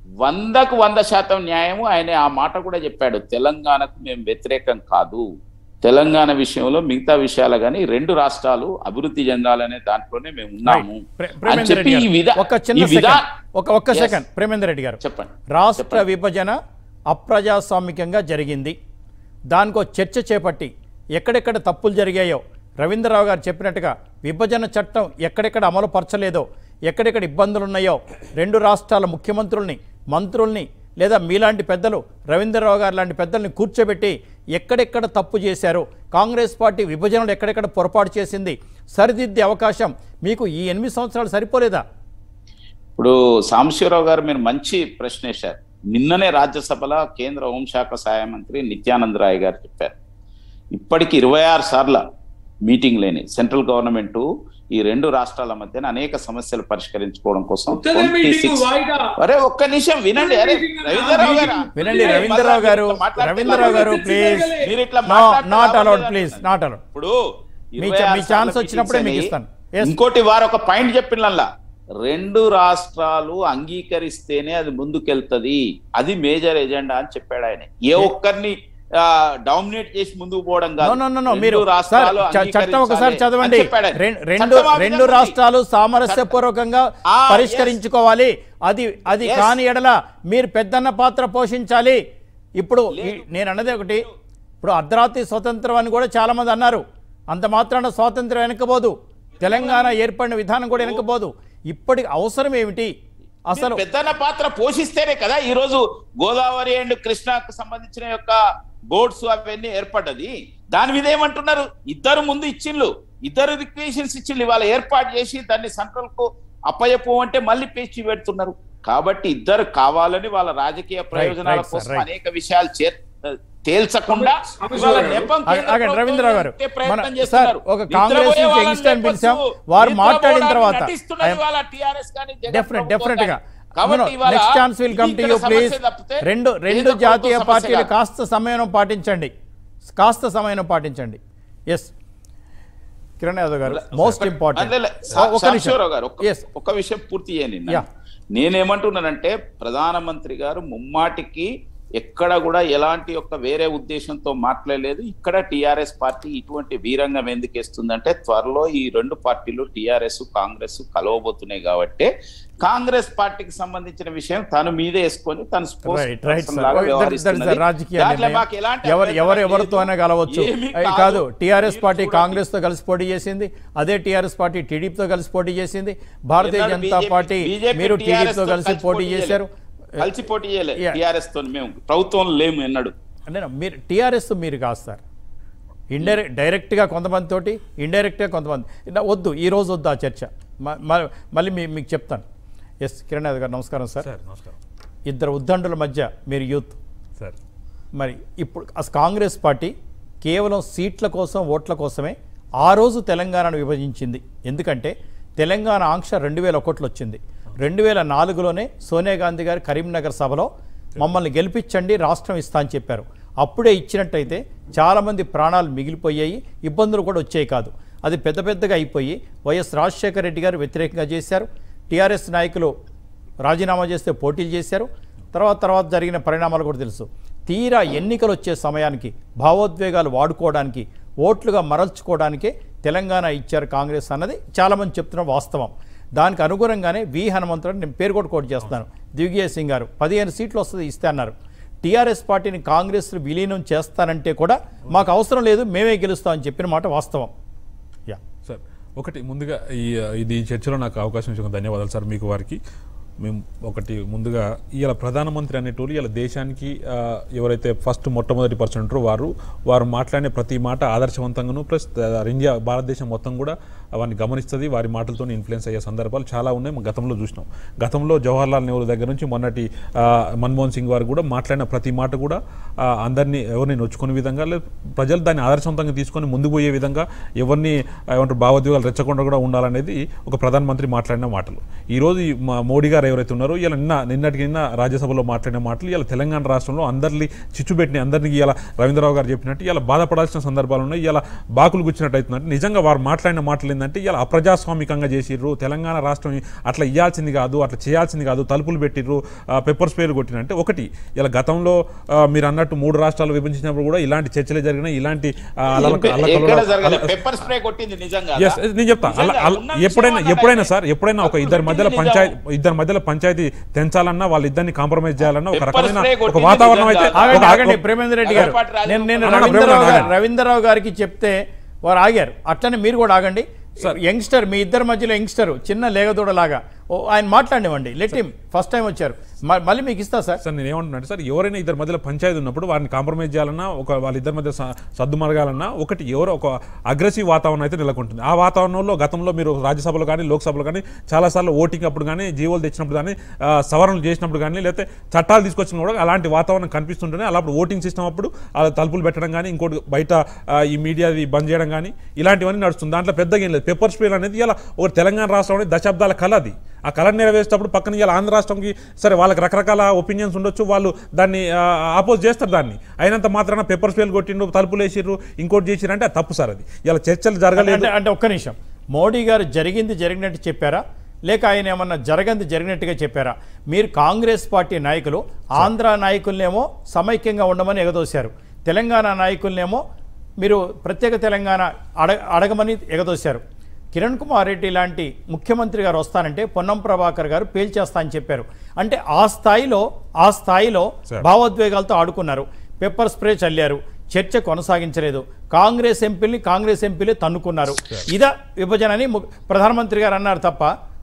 వందకు వంద శాతం న్యాయము ఆయన ఆ మాట కూడా చెప్పాడు తెలంగాణకు మేము వ్యతిరేకం కాదు తెలంగాణ విషయంలో మిగతా విషయాలు కానీ రెండు రాష్ట్రాలు అభివృద్ధి చెందాలనే దాంట్లోనే మేము ఉన్నాము ప్రే- అని ప్రేమేందర్ రెడ్డి చెప్పి ఈ గారు, విధా ఒక చిన్న ఈ విధా సెకండ్ ఒక ఒక్క Yes. సెకండ్ ప్రేమేందర్ రెడ్డి గారు చెప్పండి రాష్ట్ర చెప్పండి. విభజన అప్రజాస్వామికంగా జరిగింది దానికో చర్చ చేపట్టి ఎక్కడెక్కడ తప్పులు జరిగాయో రవీంద్రరావు గారు చెప్పినట్టుగా విభజన చట్టం ఎక్కడెక్కడ అమలు పరచలేదో ఎక్కడెక్కడ ఇబ్బందులు ఉన్నాయో రెండు రాష్ట్రాల ముఖ్యమంత్రుల్ని మంత్రుల్ని లేదా మీలాంటి పెద్దలు రవీంద్రరావు గారు లాంటి పెద్దల్ని కూర్చోబెట్టి ఎక్కడెక్కడ తప్పు చేశారో కాంగ్రెస్ పార్టీ విభజనలు ఎక్కడెక్కడ పొరపాటు చేసింది సరిదిద్దే అవకాశం మీకు ఈ ఎనిమిది సంవత్సరాలు సరిపోలేదా ఇప్పుడు సాంబశివరావు గారు మీరు మంచి ప్రశ్న వేశారు నిన్ననే రాజ్యసభలో కేంద్ర హోంశాఖ సహాయ మంత్రి నిత్యానంద్ రాయ్ గారు చెప్పారు ఇప్పటికి ఇరవై ఆరు సార్ల మీటింగ్ లేని సెంట్రల్ గవర్నమెంట్ ఈ రెండు రాష్ట్రాల మధ్యన అనేక సమస్యలు పరిష్కరించుకోవడం కోసం ఉత్తరే 26 మీటింగ్ వాయిదా అరే ఒక్క నిమిషం వినండి అరే రవీంద్రరావు గారు వినండి రవీంద్రరావు గారు రవీంద్రరావు గారు ప్లీజ్ మీరు ఇట్లా నో మాట్లాడితే నాట్ లాభం అలౌడ్ లేదంటున్నాను. ప్లీజ్ నాట్ అలౌడ్ ఇప్పుడు మీ ఇరవై చ- ఆరు మీ సార్ల ఛాన్స్ వచ్చినప్పుడే meetings మీకు అని ఇస్తాను. Yes. ఇంకోటి వారు ఒక పాయింట్ చెప్పినలా రెండు రాష్ట్రాలు అంగీకరిస్తేనే అది ముందుకెళ్తది అది మేజర్ ఎజెండా అని చెప్పాడు ఆయన ఏ ఒక్కరిని డామినేట్ చేసి ముందుకు పోవడం నో కాదు నో నో నో రెండు మీరు సార్ రాష్ట్రాలు చ- చట్టం ఒకసారి అంగీకరించాలి చదవండి అని చెప్పాడు ఆయన. రెం- రెండు చట్టం ఆ రెండు విధంగా ఉంది. రాష్ట్రాలు సామరస్యపూర్వకంగా ఆ, yes. పరిష్కరించుకోవాలి అది అది Yes. కాని ఎడల మీరు పెద్దన్న పాత్ర పోషించాలి ఇప్పుడు ఈ- లేదు. నేను అన్నది ఒకటి ఇప్పుడు అర్ధరాత్రి స్వతంత్రం అని కూడా చాలా మంది అన్నారు అంత మాత్రాన స్వాతంత్రం వెనకపోదు తెలంగాణ ఏర్పడిన విధానం కూడా వెనకపోదు ఇప్పటికి అవసరం ఏమిటి అసలు మీరు పెద్దన్న పాత్ర పోషిస్తేనే కదా ఈ రోజు గోదావరి అండ్ కృష్ణాకు సంబంధించిన యొక్క బోర్డ్స్ అవన్నీ ఏర్పడ్డది దాని మీద ఏమంటున్నారు ఇద్దరు ముందు ఇచ్చిళ్ళు ఇద్దరు రిక్వేషన్స్ ఇచ్చిళ్ళు ఇవాళ ఏర్పాటు చేసి దాన్ని సెంట్రల్ కు అప్పయపు అంటే మళ్ళీ పేచి పెడుతున్నారు కాబట్టి ఇద్దరు కావాలని వాళ్ళ రాజకీయ ప్రయోజనాల right, sir, కోసం right. అనేక విషయాలు చేర్ తేల్చకుండా ఇవాళ నెపం ఆగ- కేంద్ర ఆగండి, రవీంద్రరావు గారు ప్రభుత్వం ప్రయత్నం మన- చేస్తున్నారు. సార్, ఒక కాంగ్రెస్ నిద్రపోయే నుంచి వాళ్ళని యంగ్స్టర్ని పిలిచాం. లేపొచ్చు. వారు మాట్లాడిన నిద్రపోవడానికి తర్వాత నటిస్తున్నది ఐఎమ్- ఇవాళ TRS కానీ జగన్ డెఫినెట్ ప్రభుత్వం డెఫినెట్ గా కానీ. కాబట్టి ఇవాళ next chance will come to ఇది యూ ఇక్కడ ప్లీజ్ సమస్య తప్పితే రెండు రెండు కేంద్ర జాతీయ ప్రభుత్వ పార్టీలు సమస్య కాదు. కాస్త సమయం పాటించండి కాస్త సమయం పాటించండి ఎస్ కిరణ్ యాదవ్ గారు మోస్ట్ ఇంపార్టెంట్ అందులో సా- ఒక నిమిషం సాంబశివరావు గారు ఒక్క- ఎస్ ఒక్క విషయం పూర్తి చేయని Yeah. నేనేమంటున్నానంటే ప్రధానమంత్రి గారు ముమ్మాటికి ఎక్కడ కూడా ఎలాంటి యొక్క వేరే ఉద్దేశంతో మాట్లాడలేదు ఇక్కడ టిఆర్ఎస్ పార్టీ ఇటువంటి వీరంగం ఎందుకు వేస్తుందంటే త్వరలో ఈ రెండు పార్టీలు టిఆర్ఎస్ కాంగ్రెస్ కలవబోతున్నాయి కాబట్టి కాంగ్రెస్ పార్టీకి సంబంధించిన విషయం తను మీదే వేసుకొని తను spokesperson రైట్ రైట్ లాగా సార్ వ్యవహరిస్తున్నది. రాజకీయ దాంట్లో నిర్ణయం. మాకు ఎలాంటి ఎవరు అభ్యంతరం ఎవరు లేదు. ఎవరితో అయినా కలవచ్చు ఏమీ అది కాదు టిఆర్ఎస్ మీరు పార్టీ చూడండి. కాంగ్రెస్ తో కలిసి పోటీ చేసింది అదే టిఆర్ఎస్ పార్టీ టీడీపీతో కలిసి పోటీ చేసింది భారతీయ ఎన్నాడు జనతా BJP పార్టీ BJP మీరు TRS టీడీపీతో తో కలిసి పోటీ చేశారు కలిసి పోటీ చేయలే Yeah. టిఆర్ఎస్ తో మేము ప్రభుత్వం లేము ఎన్నడు అంటే మీరు టీఆర్ఎస్ మీరు కాదు సార్ ఇండైరెక్ట్ డైరెక్ట్గా కొంతమంది తోటి ఇండైరెక్ట్గా కొంతమంది ఇలా వద్దు ఈ రోజు వద్దు ఆ చర్చ మ- మ- మళ్ళీ మీ మీకు చెప్తాను ఎస్ కిరణ్ యాదవ్ గారు నమస్కారం సార్ సార్ నమస్కారం ఇద్దరు ఉద్దండుల మధ్య మీరు యూత్ సార్ మరి ఇప్పుడు అసలు కాంగ్రెస్ పార్టీ కేవలం సీట్ల కోసం ఓట్ల కోసమే ఆ రోజు తెలంగాణను విభజించింది ఎందుకంటే తెలంగాణ ఆంక్ష రెండు వేల ఒకటిలో వచ్చింది రెండు వేల నాలుగులోనే సోనియా గాంధీ గారు కరీంనగర్ సభలో మమ్మల్ని గెలిపించండి రాష్ట్రం ఇస్తా అని చెప్పారు అప్పుడే ఇచ్చినట్టయితే చాలామంది ప్రాణాలు మిగిలిపోయాయి ఇబ్బందులు కూడా వచ్చాయి కాదు అది పెద్ద పెద్దగా అయిపోయి వైఎస్ రాజశేఖర రెడ్డి గారు వ్యతిరేకంగా చేశారు టీఆర్ఎస్ నాయకులు రాజీనామా చేస్తే పోటీలు చేశారు తర్వాత తర్వాత జరిగిన పరిణామాలు కూడా తెలుసు తీరా ఎన్నికలు వచ్చే సమయానికి భావోద్వేగాలు వాడుకోవడానికి ఓట్లుగా మరల్చుకోవడానికే తెలంగాణ ఇచ్చారు కాంగ్రెస్ అన్నది చాలామంది చెప్తున్న వాస్తవం దానికి అనుగుణంగానే వి హనుమంతుడు నేను పేరు కూడా కోట్ చేస్తాను దిగ్విజయ్ సింగ్ గారు పదిహేను సీట్లు వస్తుంది ఇస్తే అన్నారు టీఆర్ఎస్ పార్టీని కాంగ్రెస్ విలీనం చేస్తానంటే కూడా మాకు అవసరం లేదు మేమే గెలుస్తామని చెప్పిన మాట వాస్తవం యా సార్ ఒకటి ముందుగా ఈ ఇది ఈ చర్చలో నాకు అవకాశం ఇచ్చిన ధన్యవాదాలు సార్ మీకు వారికి మేము ఒకటి ముందుగా ఇవాళ ప్రధానమంత్రి అనేటోళ్ళు ఇలా దేశానికి ఆ, ఎవరైతే ఫస్ట్ మొట్టమొదటి పర్సన్ ఉంటారో వారు వారు మాట్లాడే ప్రతి మాట ఆదర్శవంతంగాను ప్లస్ ఇండియా భారతదేశం మొత్తం కూడా వారిని గమనిస్తుంది వారి మాటలతో ఇన్ఫ్లుయెన్స్ అయ్యే సందర్భాలు చాలా ఉన్నాయి మనం గతంలో చూసినాం గతంలో జవహర్లాల్ నెహ్రూ దగ్గర నుంచి మొన్నటి ఆ, మన్మోహన్ సింగ్ వారు కూడా మాట్లాడిన ప్రతి మాట కూడా ఆ, అందరినీ ఎవరిని నొచ్చుకునే విధంగా లేదు ప్రజలు దాన్ని ఆదర్శవంతంగా తీసుకొని ముందుకు పోయే విధంగా ఎవరిని ఆ, ఏమంటారు భావోద్వేగాలు రెచ్చకుండా కూడా ఉండాలనేది ఒక ప్రధానమంత్రి మాట్లాడిన మాటలు ఈరోజు ఈ మా మోడీ గారు ఎవరైతే ఉన్నారో ఇలా నిన్న నిన్నటికి నిన్న రాజ్యసభలో మాట్లాడిన మాటలు ఇలా తెలంగాణ రాష్ట్రంలో అందరినీ చిచ్చుపెట్టిన అందరినీ ఇలా రవీంద్రరావు గారు చెప్పినట్టు ఇలా బాధపడాల్సిన సందర్భాలు ఉన్నాయి ఇలా బాకులు గుచ్చినట్టు అవుతుందంటే నిజంగా వారు మాట్లాడిన మాటలు ఏంటంటే ఇలా అప్రజాస్వామికంగా చేసిర్రు తెలంగాణ రాష్ట్రం అట్లా ఇవ్వాల్సింది కాదు అట్లా చేయాల్సింది కాదు తలుపులు పెట్టిర్రు ఆ, పెప్పర్ స్ప్రేలు కొట్టినంటే ఒకటి ఇలా గతంలో ఆ, మీరు అన్నట్టు మూడు రాష్ట్రాలు విభజించినప్పుడు కూడా ఇలాంటి చర్చలే జరిగినాయి ఇలాంటి ఆ, అల్లల- అల్లకల్లోల- ఎక్కడ జరగలేదు అల్ల- పెప్పర్ స్ప్రే కొట్టింది నిజంగా Yes, నేను చెప్తా అలా- అలా- ఎప్పుడైనా ఎప్పుడైనా సార్ ఎప్పుడైనా ఒక ఇద్దరి మధ్యలో పంచాయతీ ఇద్దరి మధ్యలో పంచాయతీ తెంచాలన్నా వాళ్ళ ఇద్దరిని కాంప్రమైజ్ చేయాలన్నా ఒక Pepper రకమైన spray ఒక కొట్టింది వాతావరణం అయితే నిజంగా. ఆగండి ఒక- ఆగండి ప్రేమేంద్ర రెడ్డి గారు అగరపాటి రాజు- నేను నేను అన్న, రవీంద్రరావు ప్రేమేంద్ర గారు ఆగండి. రవీంద్రరావు గారికి చెప్తే వారు ఆగారు అట్లనే మీరు కూడా ఆగండి యంగ్స్టర్ మీ ఇద్దరి మధ్యలో యంగ్స్టర్ చిన్న లేగదూడలాగా ఓ ఆయన మాట్లాడివ్వండి లెట్ హిమ్ ఫస్ట్ టైం వచ్చారు మ- మళ్ళీ మీకు ఇస్తా సార్ సార్ నేను ఏమంటున్నాను సార్ ఎవరైనా ఇద్దరి మధ్యలో పంచాయతీ ఉన్నప్పుడు వారిని కాంప్రమైజ్ చేయాలన్నా ఒక వాళ్ళిద్దరి మధ్య స- సర్దు మరగాలన్నా ఒకటి ఎవరో ఒక అగ్రెసివ్ వాతావరణం అయితే నెలకొంటుంది ఆ వాతావరణంలో గతంలో మీరు రాజ్యసభలో కానీ లోక్సభలో కానీ చాలాసార్లు ఓటింగ్ అప్పుడు కానీ జీవోలు తెచ్చినప్పుడు కానీ ఆ, సవరణలు చేసినప్పుడు కానీ లేకపోతే చట్టాలు తీసుకొచ్చినా కూడా అలాంటి వాతావరణం కనిపిస్తుంటేనే అలా అప్పుడు ఓటింగ్ సిస్టమ్ అప్పుడు అలా తలుపులు పెట్టడం కానీ ఇంకోటి బయట ఆ, ఈ మీడియాది బంద్ చేయడం కానీ ఇలాంటివన్నీ నడుస్తుంది దాంట్లో పెద్దగా ఏం లేదు పెప్పర్ స్ప్రే అనేది ఇలా ఒక తెలంగాణ రాష్ట్రంలో దశాబ్దాల కళ అది ఆ కళ నెరవేర్చేటప్పుడు పక్కన ఇలా ఆంధ్ర రాష్ట్రంకి సరే వాళ్ళకి రకరకాల ఒపీనియన్స్ ఉండొచ్చు వాళ్ళు దాన్ని ఆపోజ్ చేస్తారు దాన్ని అయినంత మాత్రాన పెప్పర్ స్ప్రేలు కొట్టిండ్రు తలుపులు వేసిర్రు ఇంకోటి చేసిర్రు అంటే అది తప్పు సార్ అది ఇలా చర్చలు జరగలేదు అంటే అంటే ఒక్క నిమిషం మోడీ గారు జరిగింది జరిగినట్టు చెప్పారా లేక ఆయన ఏమన్నా జరగంది జరిగినట్టుగా చెప్పారా మీరు కాంగ్రెస్ పార్టీ నాయకులు ఆంధ్ర నాయకులనేమో సమైక్యంగా ఉండమని ఎగదోశారు తెలంగాణ నాయకులనేమో మీరు ప్రత్యేక తెలంగాణ అడ అడగమని ఎగదోశారు కిరణ్ కుమార్ రెడ్డి లాంటి ముఖ్యమంత్రి గారు వస్తానంటే పొన్నం ప్రభాకర్ గారు పేల్చేస్తా అని చెప్పారు అంటే ఆ స్థాయిలో ఆ స్థాయిలో Sir. భావోద్వేగాలతో ఆడుకున్నారు పెప్పర్ స్ప్రే చల్లారు చర్చ కొనసాగించలేదు కాంగ్రెస్ ఎంపీల్ని కాంగ్రెస్ ఎంపీలే తన్నుకున్నారు ఇదా విభజన అని ము- ప్రధానమంత్రి గారు అన్నారు తప్ప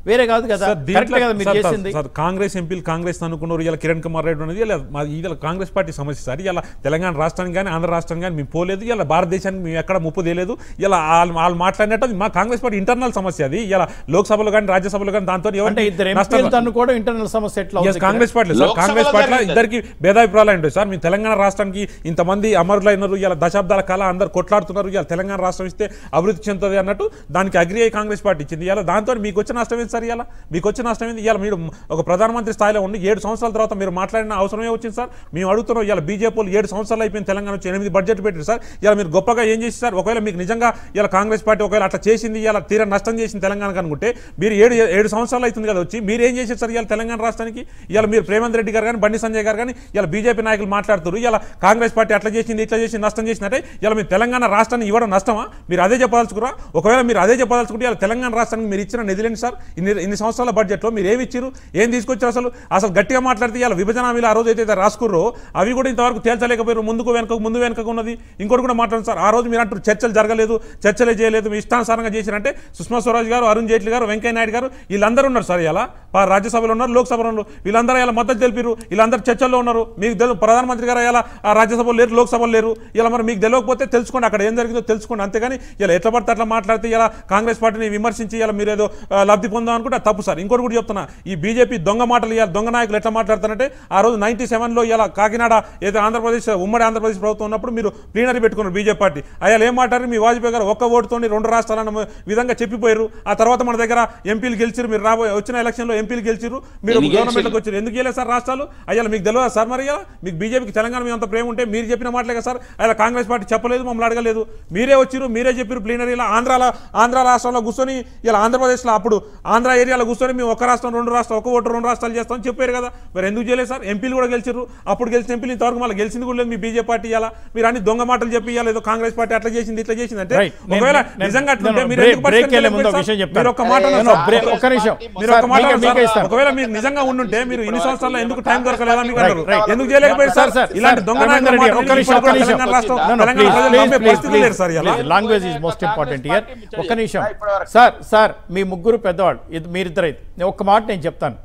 వేరే కాదు కదా సార్, కరెక్ట్ దీంట్లో- కదా మీరు సార్, చేసింది సార్, కాంగ్రెస్ ఎంపీలు కాంగ్రెస్ అనుకున్నారు ఇలా కిరణ్ కుమార్ రెడ్డి ఉన్నది ఇలా మా ఇలా కాంగ్రెస్ పార్టీ సమస్య సార్ ఇలా తెలంగాణ రాష్ట్రానికి కానీ ఆంధ్ర రాష్ట్రానికి కానీ మేము పోలేదు ఇలా భారతదేశానికి మేము ఎక్కడ ముప్పు తెలియదు ఇలా వాళ్ళు వాళ్ళు మాట్లాడినట్టు అది మా కాంగ్రెస్ పార్టీ ఇంటర్నల్ సమస్య అది ఇలా లోక్సభలో కానీ రాజ్యసభలో కానీ దాంతో ఎవరికి అంటే ఇద్దరు నష్టం- ఎంపీలు తన్నుకోవడం ఇంటర్నల్ సమస్య ఎట్లా Yes, అవుతుంది కాంగ్రెస్ పార్టీ సార్ లోక్సభలో కాంగ్రెస్ పార్టీలో జరిగింది. ఇద్దరికి భేదాభిప్రాయాలు ఉంటాయి సార్ మీ తెలంగాణ రాష్ట్రానికి ఇంతమంది అమరులైనారు ఇలా దశాబ్దాల కాల అందరు కొట్లాడుతున్నారు ఇలా తెలంగాణ రాష్ట్రం ఇస్తే అభివృద్ధి చెందుతుంది అన్నట్టు దానికి అగ్రి అయ్యి కాంగ్రెస్ పార్టీ ఇచ్చింది ఇలా దాంతో మీకు వచ్చిన నష్టం ఏంటి సార్ ఇలా మీకు వచ్చిన నష్టం ఏంది ఇలా మీరు ఒక ప్రధానమంత్రి స్థాయిలో ఉండి ఏడు సంవత్సరాల తర్వాత మీరు మాట్లాడిన అవసరమే వచ్చింది సార్ మేము అడుగుతున్నాం ఇలా బీజేపీ వాళ్ళు ఏడు సంవత్సరాలు అయిపోయింది తెలంగాణ వచ్చి ఎనిమిది బడ్జెట్ పెట్టారు సార్ ఇలా మీరు గొప్పగా ఏం చేసి సార్ ఒకవేళ మీకు నిజంగా ఇలా కాంగ్రెస్ పార్టీ ఒకవేళ అట్లా చేసింది ఇలా తీర నష్టం చేసింది తెలంగాణకు అనుకుంటే మీరు ఏడు ఏడు సంవత్సరాలు అవుతుంది కదా వచ్చి మీరు ఏం చేశారు సార్ ఇవాళ తెలంగాణ రాష్ట్రానికి ఇవాళ మీరు ప్రేమంత్ రెడ్డి గారు కానీ బండి సంజయ్ గారు కానీ ఇలా బీజేపీ నాయకులు మాట్లాడుతారు ఇలా కాంగ్రెస్ పార్టీ అట్లా చేసింది ఇట్లా చేసింది నష్టం చేసినట్టే ఇలా మీరు తెలంగాణ రాష్ట్రాన్ని ఇవ్వడం నష్టమా మీరు అదే చెప్పదలుచుకురా ఒకవేళ మీరు అదే చెప్పదలుచుకుంటే ఇలా తెలంగాణ రాష్ట్రానికి మీరు ఇచ్చిన నిధులేంటి సార్ ఇన్ని ఇన్ని సంవత్సరాల బడ్జెట్లో మీరు ఏమి ఇచ్చారు ఏం తీసుకొచ్చారు అసలు అసలు గట్టిగా మాట్లాడితే ఇలా విభజన హామీలు ఆ రోజు అయితే రాసుకుర్రో అవి కూడా ఇంతవరకు తేల్చలేకపోయారు ముందుకు వెనక ముందు వెనక ఉన్నది ఇంకోటి కూడా మాట్లాడండి సార్ ఆ రోజు మీరు అంటారు చర్చలు జరగలేదు చర్చలే చేయలేదు మీ ఇష్టానుసారంగా చేసిరంటే సుష్మా స్వరాజ్ గారు అరుణ్ జైట్లీ గారు వెంకయ్య నాయుడు గారు వీళ్ళందరూ ఉన్నారు సార్ ఇలా రాజ్యసభలో ఉన్నారు లోక్సభలో ఉన్నారు వీళ్ళందరూ ఇలా మద్దతు తెలిపారు వీళ్ళందరూ చర్చల్లో ఉన్నారు మీకు తెలు ప్రధానమంత్రి గారు ఇలా ఆ రాజ్యసభలో లేరు లోక్సభలో లేరు ఇలా మరి మీకు తెలియకపోతే తెలుసుకోండి అక్కడ ఏం జరిగిందో తెలుసుకోండి అంతేగాని ఇలా ఎట్లా పడితే అట్లా మాట్లాడితే ఇలా కాంగ్రెస్ పార్టీని విమర్శించి ఇలా మీరు ఏదో ఆ, లబ్ధి పొందాం అనుకుంటే అది తప్పు సార్ ఇంకోటి కూడా చెప్తున్నా ఈ బీజేపీ దొంగ మాటలు ఇలా దొంగ నాయకులు ఎట్లా మాట్లాడతారంటే ఆ రోజు నైన్టీ సెవెన్లో ఇలా కాకినాడ ఏదో ఆంధ్రప్రదేశ్ ఉమ్మడి ఆంధ్రప్రదేశ్ ప్రభుత్వం ఉన్నప్పుడు మీరు ప్లీనరీ పెట్టుకున్నారు బీజేపీ పార్టీ అయ్యా ఏం మాట్లాడారు మీ వాజ్పేయి గారు ఒక్క ఓటుతోని రెండు రాష్ట్రాలన్న విధంగా చెప్పిపోయారు ఆ తర్వాత మన దగ్గర ఎంపీలు గెలిచారు మీరు రాబోయే వచ్చిన ఎలక్షన్లో ఎంపీలు గెలిచారు మీరు ఎన్ని గవర్నమెంట్కి వచ్చారు ఎందుకు గెలలేదు సార్ రాష్ట్రాలు అయ్యా మీకు తెలియదా సార్ మరి ఇలా మీకు బీజేపీకి తెలంగాణ మీద అంత ప్రేమ ఉంటే మీరు చెప్పిన మాటలే కదా సార్ అలా కాంగ్రెస్ పార్టీ చెప్పలేదు మమ్మల్ని అడగలేదు మీరే వచ్చారు మీరే చెప్పారు ప్లీనరీలో ఆంధ్రాలో ఆంధ్ర రాష్ట్రంలో కూర్చొని ఇలా ఆంధ్రప్రదేశ్లో అప్పుడు ఆంధ్ర ఏరియాలో కూర్చొని మేము ఒక రాష్ట్రం రెండు రాష్ట్రం ఒక ఓటు రెండు రాష్ట్రాలు చేస్తామని చెప్పారు కదా మరి ఎందుకు చేయలేదు సార్ ఎంపీలు కూడా గెలిచారు అప్పుడు గెలిచిన ఎంపీలు ఇంతవరకు మళ్ళీ గెలిచింది కూడా లేదు మీ బీజేపీ పార్టీ ఇలా మీరు అన్ని దొంగ మాటలు చెప్పి ఇవాళ ఏదో కాంగ్రెస్ పార్టీ అట్లా చేసింది ఇట్లా చేసింది అంటే Right. నేను- ఒకవేళ నేను- నిజంగా అట్లుంటే నేను మీరు break- ఎందుకు break వెళ్ళే ముందు ఒక పరిష్కరించలేదు విషయం సార్? చెప్తాను. మీరు ఒక మాట అరే, అన్నారు No, సార్. break- ఒక్క నిమిషం. మీరు సార్, ఒక మాట మీకే- అన్నారు మీకే సార్. ఇస్తాను. ఒకవేళ మీకు నిజంగా ఉండుంటే మీరు ఇన్ని సంవత్సరాల్లో ఎందుకు టైం దొరకలేదా మీకు Right, అన్నారు right. ఎందుకు చేయలేకపోయారు సార్ సార్, ఇలాంటి సార్, దొంగ రవీంద్ర నాయకుల రెడ్డి, మాటలు ఒక్క నిమిషం, ఇప్పుడు ఒక్క నిమిషం. తెలంగాణ రాష్ట్రం No, no, తెలంగాణ please, ప్రజలు please, నమ్మే please, పరిస్థితి లేదు సార్ ఇలా please. Language is most important year party ఒక్క నిమిషం ఇప్పటివరకు. సార్ సార్ మీ ముగ్గురు పెద్దవాళ్ళు ఇది మీరిద్దరైతే నేను ఒక్క మాట నేను చెప్తాను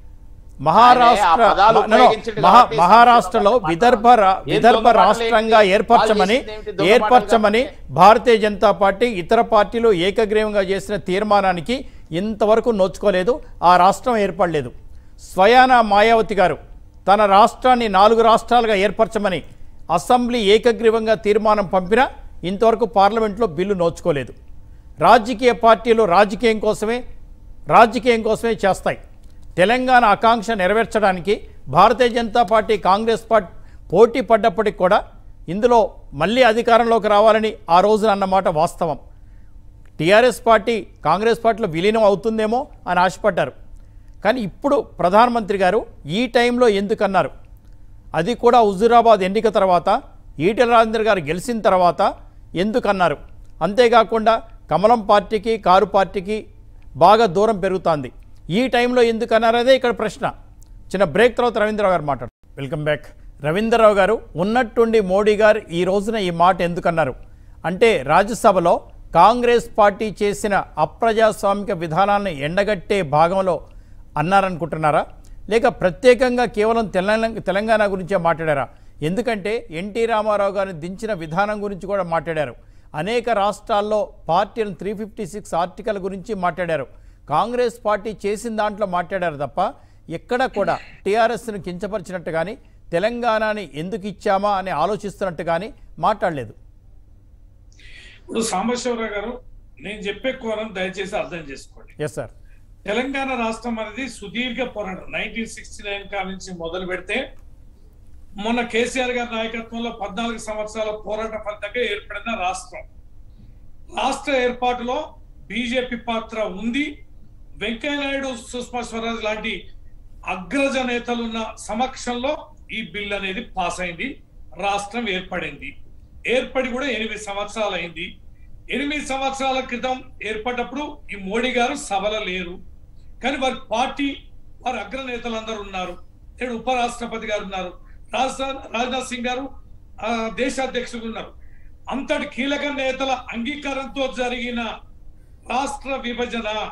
మహారాష్ట్ర ఆయన ఆ పదాలు no, no, ఉపయోగించండి మహా- కాబట్టి మహారాష్ట్రలో మాట్లాడు. విదర్భ రా- ఏం విదర్భ దొంగ మాటలు రాష్ట్రంగా ఏంటి? ఏర్పరచమని వాళ్ళు చేసింది ఏమిటి? దొంగ ఏర్పరచమని మాటలు భారతీయ జనతా పార్టీ ఇతర పార్టీలు ఏకగ్రీవంగా చేసిన తీర్మానానికి ఇంతవరకు నోచుకోలేదు ఆ రాష్ట్రం ఏర్పడలేదు స్వయాన మాయావతి గారు తన రాష్ట్రాన్ని నాలుగు రాష్ట్రాలుగా ఏర్పరచమని అసెంబ్లీ ఏకగ్రీవంగా తీర్మానం పంపినా ఇంతవరకు పార్లమెంట్లో బిల్లు నోచుకోలేదు రాజకీయ పార్టీలు రాజకీయం కోసమే రాజకీయం కోసమే చేస్తాయి తెలంగాణ ఆకాంక్ష నెరవేర్చడానికి Bharatiya Janata party Congress party పోటీ పడ్డప్పటికి కూడా ఇందులో మళ్ళీ అధికారంలోకి రావాలని ఆ రోజున అన్నమాట వాస్తవం టీఆర్ఎస్ పార్టీ కాంగ్రెస్ పార్టీలో విలీనం అవుతుందేమో అని ఆశపడ్డారు కానీ ఇప్పుడు ప్రధానమంత్రి గారు ఈ టైంలో ఎందుకన్నారు అది కూడా హుజూరాబాద్ ఎన్నిక తర్వాత ఈటెల రాజేందర్ గారు గెలిచిన తర్వాత ఎందుకన్నారు అంతేకాకుండా కమలం పార్టీకి కారు పార్టీకి బాగా దూరం పెరుగుతోంది ఈ టైంలో ఎందుకన్నారు అదే ఇక్కడ ప్రశ్న చిన్న బ్రేక్ తర్వాత రవీంద్రరావు గారు మాట్లాడు వెల్కమ్ బ్యాక్ రవీంద్రరావు గారు ఉన్నట్టుండి మోడీ గారు ఈ రోజున ఈ మాట ఎందుకన్నారు అంటే రాజ్యసభలో కాంగ్రెస్ పార్టీ చేసిన అప్రజాస్వామిక విధానాన్ని ఎండగట్టే భాగంలో అన్నారనుకుంటున్నారా లేక ప్రత్యేకంగా కేవలం తెలంగాణ తెలంగాణ గురించే మాట్లాడారా ఎందుకంటే ఎన్టీ రామారావు గారిని దించిన విధానం గురించి కూడా మాట్లాడారు అనేక రాష్ట్రాల్లో పార్టీలను త్రీ ఫిఫ్టీ సిక్స్ ఆర్టికల్ గురించి మాట్లాడారు కాంగ్రెస్ పార్టీ చేసిన దాంట్లో మాట్లాడారు తప్ప ఎక్కడ కూడా టీఆర్ఎస్ను కించపరిచినట్టు కానీ తెలంగాణని ఎందుకు ఇచ్చామా అని ఆలోచిస్తున్నట్టు కానీ మాట్లాడలేదు ఇప్పుడు సాంబశివరావు గారు నేను చెప్పే కోరం దయచేసి అర్థం చేసుకోండి ఎస్ సార్ తెలంగాణ రాష్ట్రం అనేది సుదీర్ఘ పోరాటం నైన్టీన్ సిక్స్టీ నైన్ కాల నుంచి మొదలు పెడితే మొన్న కేసీఆర్ గారి నాయకత్వంలో పద్నాలుగు సంవత్సరాల పోరాట ఫలితంగా ఏర్పడిన రాష్ట్రం రాష్ట్ర ఏర్పాటులో బీజేపీ పాత్ర ఉంది వెంకయ్యనాయుడు సుష్మా స్వరాజ్ లాంటి అగ్రజ నేతలున్న సమక్షంలో ఈ బిల్ అనేది పాస్ అయింది రాష్ట్రం ఏర్పడింది ఏర్పడి కూడా ఎనిమిది సంవత్సరాలు అయింది ఎనిమిది సంవత్సరాల క్రితం ఏర్పడ్డప్పుడు ఈ మోడీ గారు సభలో లేరు కానీ వారి పార్టీ వారి అగ్రనేతలందరూ ఉన్నారు నేడు ఉపరాష్ట్రపతి గారు ఉన్నారు రాజా రాజ్నాథ్ సింగ్ గారు ఆ, దేశాధ్యక్షుడు ఉన్నారు అంతటి కీలక నేతల అంగీకారంతో జరిగిన రాష్ట్ర విభజన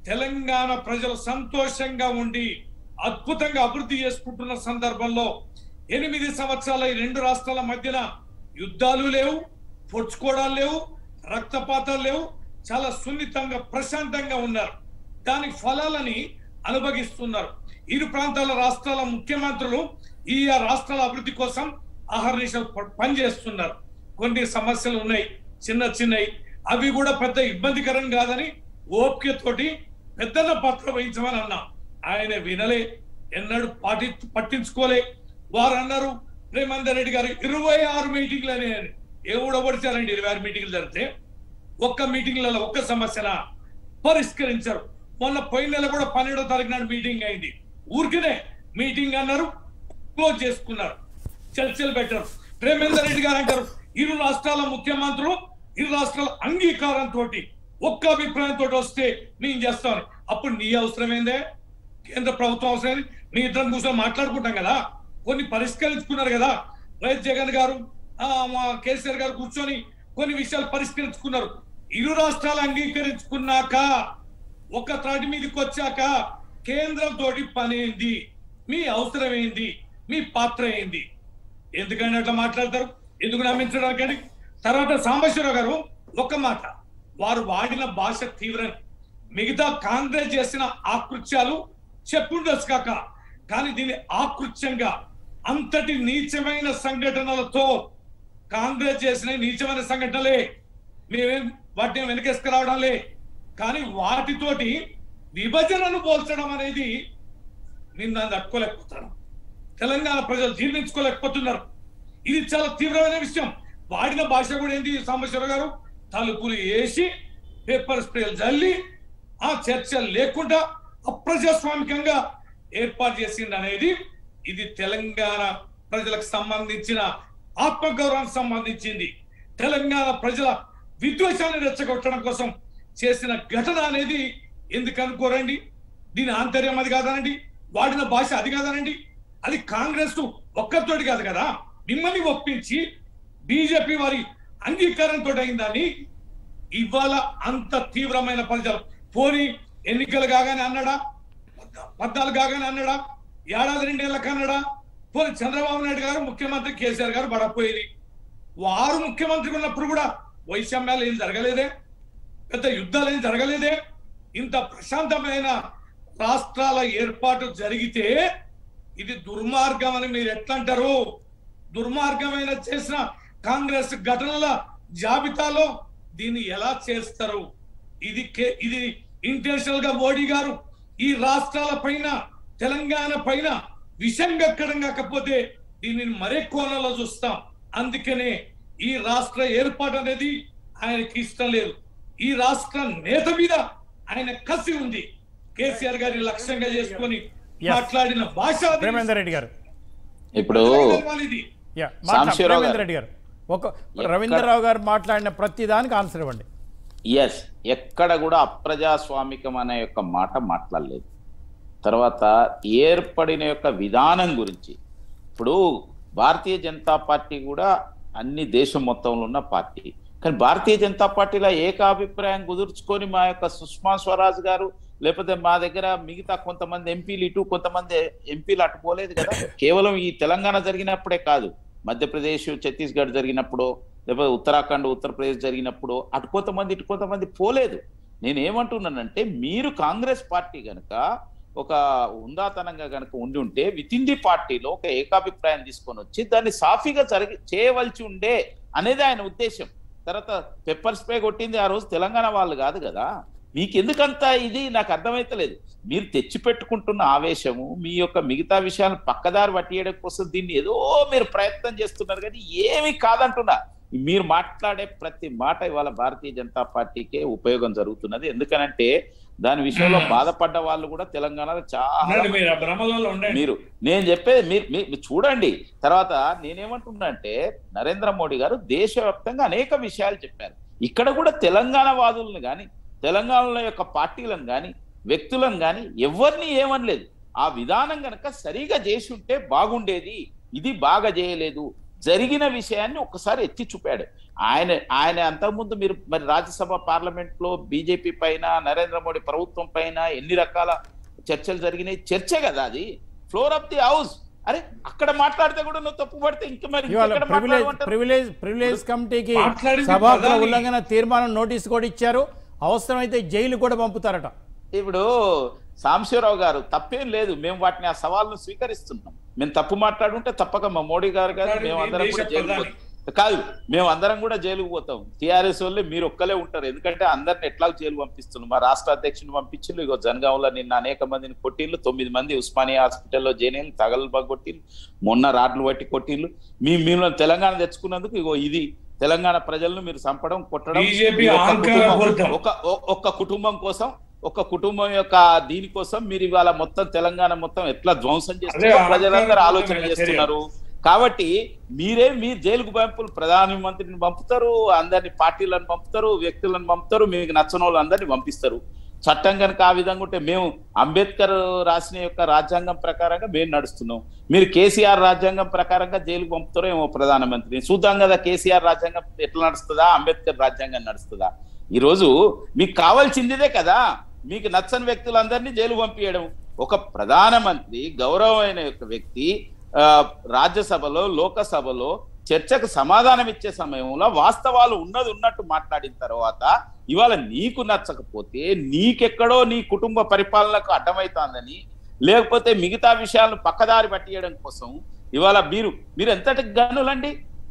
తెలంగాణ ప్రజలు సంతోషంగా ఉండి అద్భుతంగా అభివృద్ధి చేసుకుంటున్న సందర్భంలో ఎనిమిది సంవత్సరాల ఈ రెండు రాష్ట్రాల మధ్యన యుద్ధాలు లేవు పొడుచుకోవడాలు లేవు రక్తపాతాలు లేవు చాలా సున్నితంగా ప్రశాంతంగా ఉన్నారు దాని ఫలాలని అనుభవిస్తున్నారు ఇరు ప్రాంతాల రాష్ట్రాల ముఖ్యమంత్రులు ఈ ఆ రాష్ట్రాల అభివృద్ధి కోసం అహర్నిశలు ప- పనిచేస్తున్నారు కొన్ని సమస్యలు ఉన్నాయి చిన్న చిన్నవి అవి కూడా పెద్ద ఇబ్బందికరం కాదని ఓపికతోటి పెద్దన్న పాత్ర వహించమని అన్నా ఆయన వినలే ఎన్నడూ పాటి పట్టించుకోలే వారు అన్నారు ప్రేమందర్ రెడ్డి గారు ఇరవై ఆరు మీటింగ్లు అని ఏ ఊడబడిచారండి ఇరవై ఆరు మీటింగ్లు జరిగితే ఒక్క మీటింగ్లలో ఒక్క సమస్యన పరిష్కరించారు మొన్న పోయిన నెల కూడా పన్నెండో తారీఖు నాడు మీటింగ్ అయింది ఊరికనే మీటింగ్ అన్నారు క్లోజ్ చేసుకున్నారు చర్చలు పెట్టారు ప్రేమేందర్ రెడ్డి గారు అంటారు ఇరు రాష్ట్రాల ముఖ్యమంత్రులు ఇరు రాష్ట్రాల అంగీకారంతో ఒక్క అభిప్రాయంతో వస్తే నేను చేస్తాను అప్పుడు నీ అవసరమైందే కేంద్ర ప్రభుత్వం అవసరమైంది మీ ఇద్దరం కూర్చొని మాట్లాడుకుంటాం కదా కొన్ని పరిష్కరించుకున్నారు కదా వైఎస్ జగన్ గారు ఆ, మా కేసీఆర్ గారు కూర్చొని కొన్ని విషయాలు పరిష్కరించుకున్నారు ఇరు రాష్ట్రాలు అంగీకరించుకున్నాక ఒక త్రాటి మీదకి వచ్చాక కేంద్రం తోటి పని ఏంది మీ అవసరం ఏంది మీ పాత్ర ఏంది ఎందుకంటే అట్లా మాట్లాడతారు ఎందుకు నమ్మించడానికి తర్వాత సాంబశివరావు గారు ఒక మాట వారు వాడిన భాష తీవ్రం మిగతా కాంగ్రెస్ చేసిన ఆకృత్యాలు చెప్పుండొచ్చు కాక కానీ దీన్ని ఆకృత్యంగా అంతటి నీచమైన సంఘటనలతో కాంగ్రెస్ చేసిన నీచమైన సంఘటనలే మేమేం వాటిని వెనకేసుకురావడంలే కానీ వాటితోటి విభజనను పోల్చడం అనేది నేను దాన్ని తట్టుకోలేకపోతాను తెలంగాణ ప్రజలు జీర్ణించుకోలేకపోతున్నారు ఇది చాలా తీవ్రమైన విషయం వాడిన భాష కూడా ఏంటి సాంబశ్వర గారు తలుపులు వేసి పేపర్ స్ప్రేలు జల్లి ఆ చర్చ లేకుండా అప్రజాస్వామికంగా ఏర్పాటు చేసింది అనేది ఇది తెలంగాణ ప్రజలకు సంబంధించిన ఆత్మగౌరవానికి సంబంధించింది తెలంగాణ ప్రజల విద్వేషాన్ని రెచ్చగొట్టడం కోసం చేసిన ఘటన అనేది ఎందుకు అనుకోరండి దీని ఆంతర్యం అది కాదనండి వాడిన భాష అది కాదనండి అది కాంగ్రెస్ ఒక్కరితోటి కాదు కదా మిమ్మల్ని ఒప్పించి బీజేపీ వారి అంగీకారంతో అయిందని ఇవాళ అంత తీవ్రమైన ప్రజలు పోని ఎన్నికలు కాగానే అన్నాడా పద్నా- పద్నాలుగు కాగానే అన్నాడా ఏడాది రెండేళ్ళకి అన్నాడా పోని చంద్రబాబు నాయుడు గారు ముఖ్యమంత్రి కేసీఆర్ గారు పడపోయేది వారు ముఖ్యమంత్రి ఉన్నప్పుడు కూడా వైషమ్యాలు ఏం జరగలేదే పెద్ద యుద్ధాలు ఏం జరగలేదే ఇంత ప్రశాంతమైన రాష్ట్రాల ఏర్పాటు జరిగితే ఇది దుర్మార్గం అని మీరు ఎట్లా అంటారు దుర్మార్గమైన చేసిన కాంగ్రెస్ ఘటనల జాబితాలో దీన్ని ఎలా చేస్తారు ఇది కే- ఇది ఇంటెన్షనల్ గా మోడీ గారు ఈ రాష్ట్రాల పైన తెలంగాణ పైన విషం గక్కడం కాకపోతే దీనిని మరే కోణంలో చూస్తాం అందుకనే ఈ రాష్ట్ర ఏర్పాటు అనేది ఆయనకి ఇష్టం లేదు ఈ రాష్ట్ర నేత మీద ఆయన కసి ఉంది కేసీఆర్ గారి లక్ష్యంగా చేసుకొని Yes. మాట్లాడిన భాష అది. ప్రేమేందర్ రెడ్డి గారు ఇప్పుడు ప్రజలకు తెలవాలి ఇది. యా మాట్లా- సాంబశివరావు గారు. ప్రేమేందర్ రెడ్డి గారు ఒక రవీంద్రరావు గారు మాట్లాడిన ప్రతి దానికి ఆన్సర్ ఇవ్వండి ఎస్ ఎక్కడ కూడా అప్రజాస్వామికం అనే యొక్క మాట మాట్లాడలేదు తర్వాత ఏర్పడిన యొక్క విధానం గురించి ఇప్పుడు భారతీయ జనతా పార్టీ కూడా అన్ని దేశం మొత్తంలో ఉన్న పార్టీ కానీ భారతీయ జనతా పార్టీలో ఏకాభిప్రాయం కుదుర్చుకొని మా యొక్క సుష్మా స్వరాజ్ గారు లేకపోతే మా దగ్గర మిగతా కొంతమంది ఎంపీలు ఇటు కొంతమంది ఎంపీలు అటు పోలేదు కదా కేవలం ఈ తెలంగాణ జరిగినప్పుడే కాదు మధ్యప్రదేశ్ ఛత్తీస్గఢ్ జరిగినప్పుడు లేకపోతే ఉత్తరాఖండ్ ఉత్తరప్రదేశ్ జరిగినప్పుడు అటు కొంతమంది ఇటు కొంతమంది పోలేదు నేను ఏమంటున్నానంటే మీరు కాంగ్రెస్ పార్టీ గనక ఒక ఉందాతనంగా గనక ఉండి ఉంటే విత్ ఇన్ ది పార్టీలో ఒక ఏకాభిప్రాయం తీసుకొని వచ్చి దాన్ని సాఫీగా జరిగి చేయవలసి ఉండే అనేది ఆయన ఉద్దేశం తర్వాత పెప్పర్ స్ప్రే కొట్టింది ఆ రోజు తెలంగాణ వాళ్ళు కాదు కదా మీకు ఎందుకంత ఇది నాకు అర్థమైతలేదు మీరు తెచ్చి పెట్టుకుంటున్న ఆవేశము మీ యొక్క మిగతా విషయాలను పక్కదారి పట్టియడం కోసం దీన్ని ఏదో మీరు ప్రయత్నం చేస్తున్నారు కానీ ఏమి కాదంటున్నా మీరు మాట్లాడే ప్రతి మాట ఇవాళ భారతీయ జనతా పార్టీకే ఉపయోగం జరుగుతున్నది ఎందుకనంటే దాని విషయంలో బాధపడ్డ వాళ్ళు కూడా తెలంగాణలో చాలా ఉండండి మీరు ఆ భ్రమలలో ఉండండి మీరు నేను చెప్పేది మీరు మీ- మీరు చూడండి తర్వాత నేనేమంటున్నా అంటే నరేంద్ర మోడీ గారు దేశవ్యాప్తంగా అనేక విషయాలు చెప్పారు ఇక్కడ కూడా తెలంగాణ వాదులను కానీ తెలంగాణలో యొక్క పార్టీలను కానీ వ్యక్తులను కానీ ఎవరిని ఏమనలేదు ఆ విధానం గనక సరిగా చేసి ఉంటే బాగుండేది ఇది బాగా చేయలేదు జరిగిన విషయాన్ని ఒక్కసారి ఎత్తి చూపాడు ఆయన ఆయన అంతకుముందు మీరు మరి రాజ్యసభ పార్లమెంట్ లో బీజేపీ పైన నరేంద్ర మోడీ ప్రభుత్వం పైన ఎన్ని రకాల చర్చలు జరిగినాయి చర్చే కదా అది ఫ్లోర్ ఆఫ్ ది హౌస్ అరే అక్కడ మాట్లాడితే కూడా నువ్వు తప్పు పడితే ఇంకా మరి ఇవాళ ఇంకెక్కడ ప్రివిలేజ్ మాట్లాడమంటారు? ప్రివిలేజ్ ప్రివిలేజ్ కమిటీకి మాట్లాడింది సభాపతుల ప్రధాని. ఉల్లంఘన తీర్మానం నోటీస్ కూడా ఇచ్చారు అవసరమైతే జైలు కూడా పంపుతారట ఇప్పుడు సాంశివరావు గారు తప్పేం లేదు మేము వాటిని ఆ సవాల్ను స్వీకరిస్తున్నాం మేము తప్పు మాట్లాడుంటే తప్పక మా మోడీ గారు గారు మాట్లాడింది మేము అందరం కూడా దేశ జైలుకు ప్రధాని. పోతాం కాదు మేము అందరం కూడా జైలుకు పోతాం టీఆర్ఎస్ వాళ్ళే మీరు ఒక్కలే ఉంటారు ఎందుకంటే అందరిని ఎట్లా జైలు పంపిస్తున్నాం మా రాష్ట్ర అధ్యక్షుని పంపించిండ్రు ఇగో జనగాంలో నిన్న అనేక మందిని కొట్టిళ్ళు తొమ్మిది మంది ఉస్మానియా హాస్పిటల్లో జైలు తగలు కొట్టిళ్ళు మొన్న రాడ్లు బట్టి కొట్టిళ్ళు మీ మీరు తెలంగాణ తెచ్చుకున్నందుకు ఇగో ఇది తెలంగాణ ప్రజలను మీరు చంపడం కొట్టడం బీజేపీ మీ ఒక్క అహంకార కుటుంబం- వర్గం. ఒక ఒ- ఒక్క కుటుంబం కోసం ఒక కుటుంబం యొక్క దీనికోసం మీరు ఇవాళ మొత్తం తెలంగాణ మొత్తం ఎట్లా ధ్వంసం అదే చేస్తున్నారు అహంకార ప్రజలందరూ ఆలోచన వర్గమైన చేస్తున్నారు కాబట్టి మీరే మీ జైలుకు పంపులు ప్రధానమంత్రిని పంపుతారు అందరిని పార్టీలను పంపుతారు వ్యక్తులను పంపుతారు మీకు నచ్చని వాళ్ళు అందరినీ పంపిస్తారు చట్టం కనుక ఆ విధంగా ఉంటే మేము అంబేద్కర్ రాసిన యొక్క రాజ్యాంగం ప్రకారంగా మేము నడుస్తున్నాం మీరు కేసీఆర్ రాజ్యాంగం ప్రకారంగా జైలుకు పంపుతారో ఏమో ప్రధానమంత్రి చూద్దాం కదా కేసీఆర్ రాజ్యాంగం ఎట్లా నడుస్తుందా అంబేద్కర్ రాజ్యాంగం నడుస్తుందా ఈ రోజు మీకు కావాల్సిందిదే కదా మీకు నచ్చని వ్యక్తులందరినీ జైలు పంపించడం ఒక ప్రధానమంత్రి గౌరవమైన యొక్క వ్యక్తి ఆ, రాజ్యసభలో లోకసభలో చర్చకు సమాధానం ఇచ్చే సమయంలో వాస్తవాలు ఉన్నది ఉన్నట్టు మాట్లాడిన తర్వాత ఇవాళ నీకు నచ్చకపోతే నీకెక్కడో నీ కుటుంబ పరిపాలనకు అడ్డమవుతోందని లేకపోతే మిగతా విషయాలను పక్కదారి పట్టియడం కోసం ఇవాళ మీరు మీరు ఎంతటి గనులండి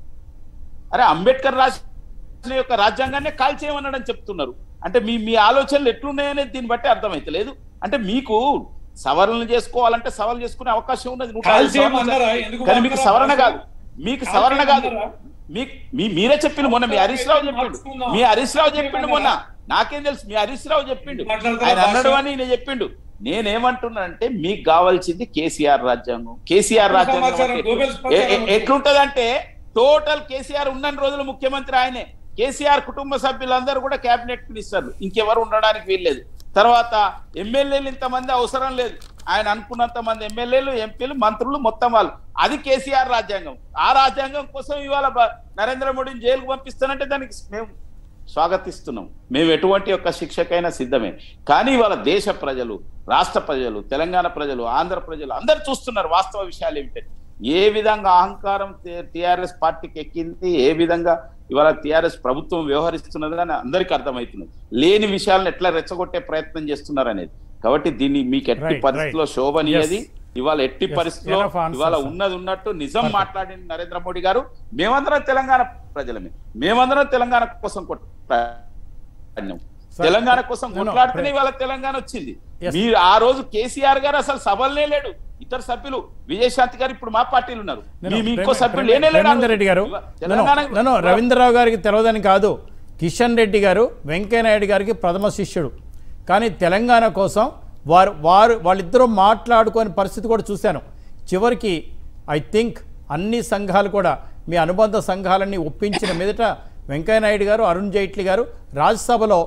అరే అంబేద్కర్ రాసిన యొక్క రాజ్యాంగాన్ని కాల్చేయమన్నాడని చెప్తున్నారు అంటే మీ మీ ఆలోచనలు ఎట్లున్నాయనేది దీన్ని బట్టి అర్థమైతలేదు అంటే మీకు సవరణలు చేసుకోవాలంటే సవరణ చేసుకునే అవకాశం ఉన్నది నూట యాభై కాల్చేయమన్నారా? సవరణలు ఎందుకు కానీ మీకు పంపరా? సవరణ కాదు మీకు సవరణ కాదు కాల్చేయమన్నారా? మీకు మీ మీరే చెప్పిండు మొన్న మీ హరీష్ రావు చెప్పిండు మార్చుకుందాం. మీ హరీష్ రావు చెప్పిండు మొన్న నాకేం తెలుసు మీ హరీష్ రావు చెప్పిండు మాట్లాడతారా ఆయన అన్నాడు భాష? అని నేను చెప్పిండు నేనేమంటున్నానంటే మీకు కావాల్సింది కేసీఆర్ రాజ్యాంగం కేసీఆర్ రాజ్యాంగం సమాచారం, అంటే గోబెల్స్ ఎ- ఎ- ప్రకారం ఎట్లుంటదంటే టోటల్ కేసీఆర్ ఉన్న రోజులు ముఖ్యమంత్రి ఆయనే కేసీఆర్ కుటుంబ సభ్యులందరూ కూడా కేబినెట్ మినిస్టర్లు ఇంకెవరు ఉండడానికి వీల్లేదు తర్వాత ఎమ్మెల్యేలు ఇంతమంది అవసరం లేదు ఆయన అనుకున్నంత మంది ఎమ్మెల్యేలు ఎంపీలు మంత్రులు మొత్తం వాళ్ళు అది కేసీఆర్ రాజ్యాంగం ఆ రాజ్యాంగం కోసం ఇవాళ బ- నరేంద్ర మోడీని జైలుకు పంపిస్తానంటే దానికి మేము స్వాగతిస్తున్నాం మేము ఎటువంటి యొక్క శిక్షకైనా సిద్ధమే కానీ ఇవాళ దేశ ప్రజలు రాష్ట్ర ప్రజలు తెలంగాణ ప్రజలు ఆంధ్ర ప్రజలు అందరు చూస్తున్నారు వాస్తవ విషయాలు ఏమిటని ఏ విధంగా అహంకారం టిఆర్ఎస్ పార్టీకి ఎక్కింది ఏ విధంగా ఇవాళ టిఆర్ఎస్ ప్రభుత్వం వ్యవహరిస్తున్నది అని అందరికీ అర్థమవుతున్నది లేని విషయాలను ఎట్లా రెచ్చగొట్టే ప్రయత్నం చేస్తున్నారు అనేది కాబట్టి దీన్ని మీకు ఎట్టి Right, పరిస్థితిలో right. శోభనీయది Yes. ఇవాళ ఎట్టి Yes, పరిస్థితిలో enough answers, ఇవాళ sir. ఉన్నది ఉన్నట్టు నిజం మాట్లాడిన నరేంద్ర మోడీ గారు మేమందరం తెలంగాణ ప్రజలమే మేమందరం తెలంగాణ కోసం కొట్లాడినాం Sir, తెలంగాణ కోసం no, no, కొట్లాడితేనే pre- ఇవాళ తెలంగాణ వచ్చింది Yes. మీరు ఆ రోజు కేసీఆర్ గారు అసలు సభలనే లేడు ఇతర సభ్యులు విజయశాంతి గారు ఇప్పుడు మా పార్టీలు ఉన్నారు మీ మీ ఇంకో సభ్యులు లేనే లేడు ఆ రవీంద్ర రోజు. రెడ్డి గారు ఇవా- తెలంగాణ నన్ను రవీంద్రరావు గారికి తెలియదని కాదు కిషన్ రెడ్డి గారు వెంకయ్యనాయుడు గారికి ప్రథమ శిష్యుడు కానీ తెలంగాణ కోసం వారు వారు వాళ్ళిద్దరూ మాట్లాడుకోని పరిస్థితి కూడా చూశాను చివరికి ఐ థింక్ అన్ని సంఘాలు కూడా మీ అనుబంధ సంఘాలన్నీ ఒప్పించిన మీదట వెంకయ్యనాయుడు గారు అరుణ్ జైట్లీ గారు రాజ్యసభలో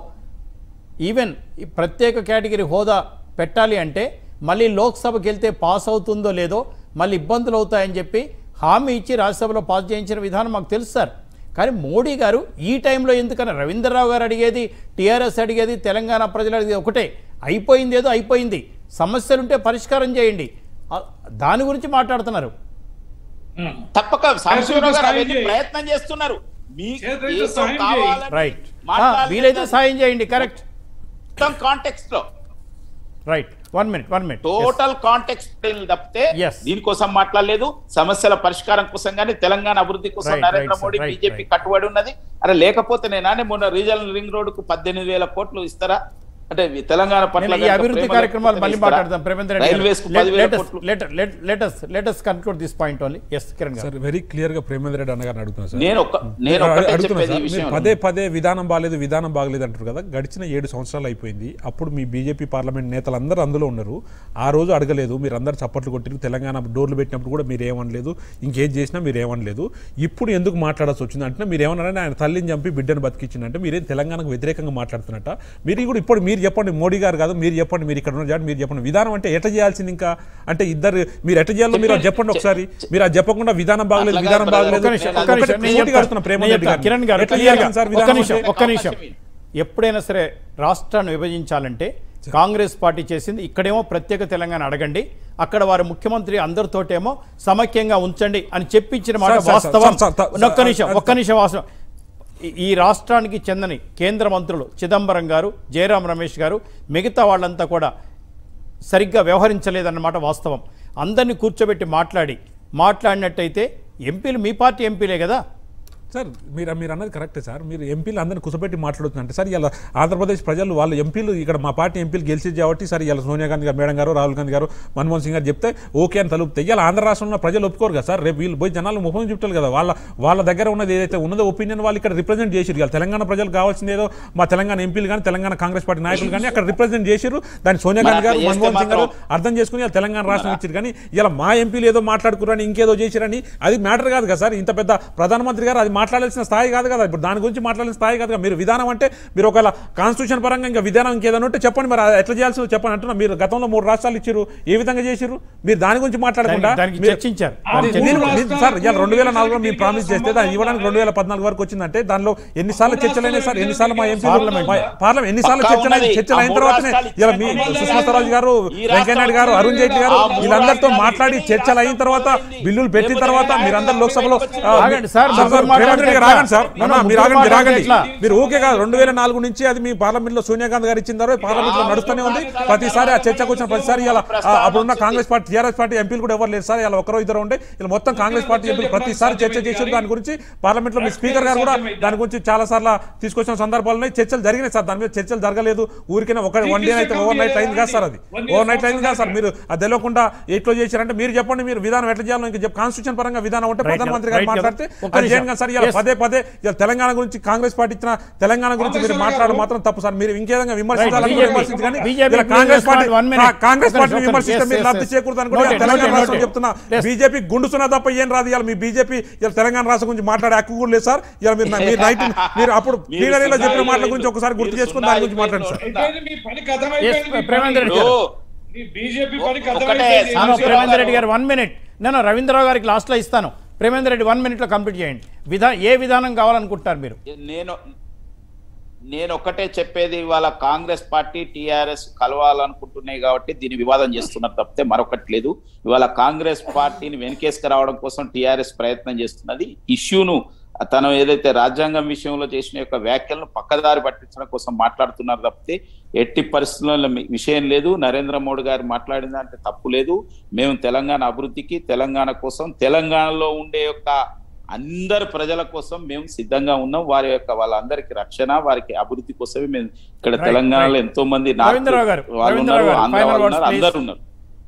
ఈవెన్ ఈ ప్రత్యేక కేటగిరీ హోదా పెట్టాలి అంటే మళ్ళీ లోక్సభకి వెళ్తే పాస్ అవుతుందో లేదో మళ్ళీ ఇబ్బందులు అవుతాయని చెప్పి హామీ ఇచ్చి రాజ్యసభలో పాస్ చేయించిన విధానం మాకు తెలుసు సార్ కానీ మోడీ గారు ఈ టైంలో ఎందుకన్నా రవీంద్రరావు గారు అడిగేది టీఆర్ఎస్ అడిగేది తెలంగాణ ప్రజలు అడిగేది ఒకటే అయిపోయింది ఏదో అయిపోయింది సమస్యలుంటే పరిష్కారం చేయండి ఆ, దాని గురించి మాట్లాడుతున్నారు ఉమ్. తప్పక సాంబశివరావు గారు అవన్నీ చేయండి. ప్రయత్నం చేస్తున్నారు మీ చేతులైతే ఏదో సాయం చేయండి. కావాలని రైట్ మాట్లాడితే వీలైతే సాయం చేయండి కరెక్ట్ మొత్తం కాంటెక్స్ట్ లో right one minute one minute total context తప్పితే Yes. దీనికోసం మాట్లాడలేదు సమస్యల పరిష్కారం కోసం కానీ తెలంగాణ అభివృద్ధి కోసం Right, Narendra right, sir. Modi Right, BJP right. కట్టుబడి ఉన్నది అరే లేకపోతే నేనానే మొన్న రీజనల్ రింగ్ రోడ్ కు పద్దెనిమిది వేల కోట్లు ఇస్తారా అంటే ఈ తెలంగాణ పట్ల నేను ఈ గనుక అభివృద్ధి ప్రేమ కార్యక్రమాలు లేకపోతే మళ్ళీ ఇస్తారా? మాట్లాడదాం ప్రేమేంద్ర రెడ్డి రైల్వేస్ కు పదివేల కోట్లు let's let's conclude this point only S Kiran garu sir very clear గా ప్రేమేంద్ర రెడ్డి అన్నగారిని అడుగుతున్నా సార్ నేను ఒక నేను ఒక్కటే అడుగుతున్నా చెప్పేది ఈ సార్, మీరు విషయం పదే పదే విధానం బాగాలేదు విధానం బాగలేదు అంటారు కదా గడిచిన ఏడు సంవత్సరాలు అయిపోయింది అప్పుడు మీ బీజేపీ పార్లమెంట్ నేతలు అందరూ అందులో ఉన్నారు ఆ రోజు అడగలేదు మీరు అందరు చప్పట్లు కొట్టిరు తెలంగాణ డోర్లు పెట్టినప్పుడు కూడా మీరు ఏమనలేదు ఇంకేం చేసినా మీరు ఏమనలేదు ఇప్పుడు ఎందుకు మాట్లాడాల్సి వచ్చింది అంటే మీరు ఏమన్నారని ఆయన తల్లిని చంపి బిడ్డను బతికించిందంటే మీరేం తెలంగాణకు వ్యతిరేకంగా మాట్లాడుతున్నట్ట మీరు కూడా ఇప్పుడు మీరు మీరు చెప్పండి మోడీ గారు కాదు మీరు చెప్పండి మీరు ఇక్కడ ఉన్న జాడు మీరు చెప్పండి విధానం అంటే ఎట్లా చేయాల్సింది ఇంకా అంటే ఇద్దరు మీరు ఎట్లా చేయాలో మీరు అది చెప్పండి ఒకసారి మీరు అది చెప్పకుండా విధానం బాగలేదు అట్లా విధానం కాదు brother. బాగలేదు ఒక్క నిమిషం ఒక్క ఒకటి నిమిషం నేను సూటిగా చెప్తా. అడుగుతున్నా ప్రేమ నేను రెడ్డి చెప్తా. గారిని. కిరణ్ గారు ఎట్లా clear గా, చేయాలి సార్ ఒక్క విధానం నిమిషం అంటే? ఒక్క నిమిషం ఎప్పుడైనా సరే రాష్ట్రాన్ని విభజించాలంటే కాంగ్రెస్ పార్టీ చేసింది ఇక్కడేమో ప్రత్యేక తెలంగాణ అడగండి అక్కడ వారి ముఖ్యమంత్రి అందరితోటేమో సమైక్యంగా ఉంచండి అని చెప్పించిన మాట సార్, సార్, వాస్తవం సార్, సార్, సార్, ఒక్క నిమిషం సార్, ఒక్క నిమిషం వాస్తవం ఈ- ఈ రాష్ట్రానికి చెందని కేంద్ర మంత్రులు చిదంబరం గారు జయరాం రమేష్ గారు మిగతా వాళ్ళంతా కూడా సరిగ్గా వ్యవహరించలేదన్నమాట వాస్తవం అందరినీ కూర్చోబెట్టి మాట్లాడి మాట్లాడినట్టయితే ఎంపీలు మీ పార్టీ ఎంపీలే కదా సార్ మీరు మీరు అన్నది కరెక్టే సార్ మీరు ఎంపీలు అందరిని కుసపెట్టి మాట్లాడుతుందంటే సార్ ఇలా ఆంధ్రప్రదేశ్ ప్రజలు వాళ్ళు ఎంపీలు ఇక్కడ మా పార్టీ ఎంపీలు గెలిచి కాబట్టి సార్ ఇలా సోనియా గాంధీ గారు మేడం గారు రాహుల్ గాంధీ గారు మన్మోహన్ సింగ్ గారు చెప్తే ఓకే అని తలుపుతే ఇలా ఆంధ్ర రాష్ట్రంలో ప్రజలు ఒప్పుకోరు కదా సార్ రేపు వీళ్ళు పోయి జనాలు ముఖం చెప్తారు కదా వాళ్ళ వాళ్ళ దగ్గర ఉన్నది ఏదైతే ఉన్నదో ఒపీనియన్ వాళ్ళు ఇక్కడ రిప్రజెంట్ చేసిరు ఇలా తెలంగాణ ప్రజలు కావాల్సింది ఏదో మా తెలంగాణ ఎంపీలు కానీ తెలంగాణ కాంగ్రెస్ పార్టీ నాయకులు కానీ అక్కడ రిప్రజెంట్ చేసిరు దాన్ని సోనియా మరి గాంధీ గారు అట్లా చేస్తే మన్మోహన్ సింగ్ గారు మాత్రం- అర్థం చేసుకుని ఇలా తెలంగాణ రాష్ట్రం ఇచ్చారు కానీ ఇలా మా ఎంపీలు ఏదో మాట్లాడుకురని ఇంకేదో చేసిరని అది మ్యాటర్ కాదు కదా సార్ ఇంత పెద్ద ప్రధానమంత్రి గారు అది మాట్లాడాల్సిన స్థాయి కాదు కదా ఇప్పుడు దాని గురించి మాట్లాడాల్సిన స్థాయి కాదు కదా మీరు విధానం అంటే మీరు ఒకవేళ కాన్స్టిట్యూషన్ పరంగా ఇంకా విధానం ఇంకేదైనా ఉంటే చెప్పండి మరి అది ఎట్లా చేయాల్సి చెప్పండి అంటున్నా మీరు గతంలో మూడు రాష్ట్రాలు ఇచ్చారు ఏ విధంగా చేసిరు మీరు దాని గురించి మాట్లాడకుండా దానికి- దానికి మీరు- చర్చించారు. అది దానికి మీరు- చర్చించారు. మీరు- సార్ ఇవాళ రెండు వేల నాలుగులో మీరు ప్రామిస్ చేస్తే దాన్ని ఇవ్వడానికి రెండు వేల పద్నాలుగు వరకు వచ్చిందంటే దానిలో ఎన్నిసార్లు చర్చలైనా సార్ ఎన్నిసార్లు మా ఎంపీ పార్లమెంట్. పార్లమెంట్ ఎన్నిసార్లు పక్కా చర్చలు ఉన్నది. చర్చలు అయిన ఆ మూడు తర్వాతనే రాష్ట్రాలు ఇలా మీ ఇచ్చిన సుష్మా స్వరాజ్ గారు ఈ రాష్ట్రం వెంకయ్యనాయుడు గారు అరుణ్ జైట్లీ గారు ఆ మూడు వీళ్ళందరితో రాష్ట్రాలు మాట్లాడి ఇచ్చి చర్చలు అయిన తర్వాత రాష్ట్రాలు బిల్లులు పెట్టిన లేకపోతే తర్వాత ఆయన మీరందరూ లోక్సభలో ఆ, ఆగండి సార్, సార్, సార్, ముగ్గురు రేవంత్ రెడ్డి గారు మాట్లాడితే ఆగండి సార్ ఎట్లా? అన్నా, మీరు ముగ్గురు ఆగండి మీరు మాట్లాడితే ఆగండి ఎట్లా? మీరు ఓకే కాదు రెండు వేల నాలుగు నుంచి అది మీ పార్లమెంట్ లో సోనియా గాంధీ గారు ఇచ్చిన తర్వాత పార్లమెంట్ లో నడుస్తూనే ఉంది ప్రతిసారి ఆ చర్చకు వచ్చిన ప్రతిసారి ఇలా ఆ, అప్పుడున్న కాంగ్రెస్ పార్టీ టీఆర్ఎస్ పార్టీ ఎంపీలు కూడా ఎవరు లేరు సార్ ఇలా ఒకరో ఇద్దరు ఉండే ఇలా మొత్తం కాంగ్రెస్ పార్టీ ఎంపీలు ప్రతిసారి చర్చ చేశారు దాని గురించి పార్లమెంట్ లో మీ స్పీకర్ గారు కూడా దాని గురించి చాలా సార్లు తీసుకొచ్చిన సందర్భాలు ఉన్నాయి చర్చలు జరిగినాయి సార్ దాని మీద చర్చలు జరగలేదు ఊరికైనా ఒక వన్ డే అయితే ఓవర్ నైట్ అయింది కాదు సార్ అది ఓవర్ నైట్ అయింది కాదు సార్ మీరు అది తెలియకుండా ఎట్లో చేశారంటే మీరు చెప్పండి మీరు విధానం ఎట్లా చేయాలో ఇంకా చెప్పి కాన్స్టిట్యూషన్ పరంగా విధానం ఉంటే Right, ప్రధానమంత్రి గారు right, మాట్లాడితే ఒక్క అది నిమిషం. చేయండి కదా సార్ ఇలా Yes. పదే పదే ఇలా తెలంగాణ గురించి కాంగ్రెస్ పార్టీ ఇచ్చిన తెలంగాణ గురించి మీరు రామకృష్ణ మాట్లాడడం గారు. మాత్రం తప్పు సార్ మీరు ఇంకేదంగా విమర్శించాలని BJP విమర్శించి కానీ BJP ఇలా కాంగ్రెస్ పార్టీ one minute. కా- కాంగ్రెస్ ఒక్క పార్టీ నిమిషం, విమర్శిస్తే yes, మీరు yes, లబ్ధి yes. చేకూరుతాను కూడా Noted, తెలంగాణ noted, రాష్ట్రం noted. చెప్తున్నా Yes. బీజేపీ గుండుసున్నా తప్ప ఏం రాదు ఇవాళ మీ బీజేపీ ఇలా తెలంగాణ రాష్ట్రం గురించి మాట్లాడే హక్కు కూడా లేదు సార్ ఇలా మీరు మీరు నైట్ మీరు అప్పుడు మీరు ప్లీనరీలో చెప్పిన సున్నా మాటల గురించి ఒకసారి గుర్తు మీరు చేసుకుని సున్నా దాని గురించి మాట్లాడండి సార్ అయిపోయిన అయిపోయింది మీ పనికి Yes, అర్థమైపోయింది మీ ప్రేమేంద్ర రెడ్డి పని. గారు. మీ బీజేపీ పనికి ఒకటే అర్థమైపోయింది అవును, సార్, ప్రేమేందర్ రెడ్డి గారు వన్ మినిట్ నేను రవీంద్రరావు గారికి లాస్ట్లో ఇస్తాను ప్రేమేందర్ రెడ్డి వన్ మినిట్లో కంప్లీట్ చేయండి విధా ఏ విధానం కావాలనుకుంటారు మీరు నేను నేను ఒక్కటే చెప్పేది ఇవాళ కాంగ్రెస్ పార్టీ టిఆర్ఎస్ కలవాలనుకుంటున్నాయి కాబట్టి దీన్ని వివాదం చేస్తున్నారు తప్పితే మరొకటి లేదు ఇవాళ కాంగ్రెస్ పార్టీని వెనకేసుకు రావడం కోసం టిఆర్ఎస్ ప్రయత్నం చేస్తున్నది ఇష్యూను తను ఏదైతే రాజ్యాంగం విషయంలో చేసిన యొక్క వ్యాఖ్యలను పక్కదారి పట్టించడం కోసం మాట్లాడుతున్నారు తప్పితే ఎట్టి పరిస్థితుల్లో మీ- విషయం లేదు నరేంద్ర మోడీ గారు మాట్లాడిన అంటే తప్పు లేదు మేము తెలంగాణ అభివృద్ధికి తెలంగాణ కోసం తెలంగాణలో ఉండే యొక్క అందరి ప్రజల కోసం మేము సిద్ధంగా ఉన్నాం వారి యొక్క వాళ్ళందరికీ రక్షణ వారికి అభివృద్ధి కోసమే మేము ఇక్కడ Right, తెలంగాణలో right. ఎంతో మంది నార్త్ రవీంద్రరావు గారు, వాళ్ళు రవీంద్రరావు ఉన్నారు గారు, ఆంధ్ర final వాళ్ళు words, ఉన్నారు please. అందరు ఉన్నారు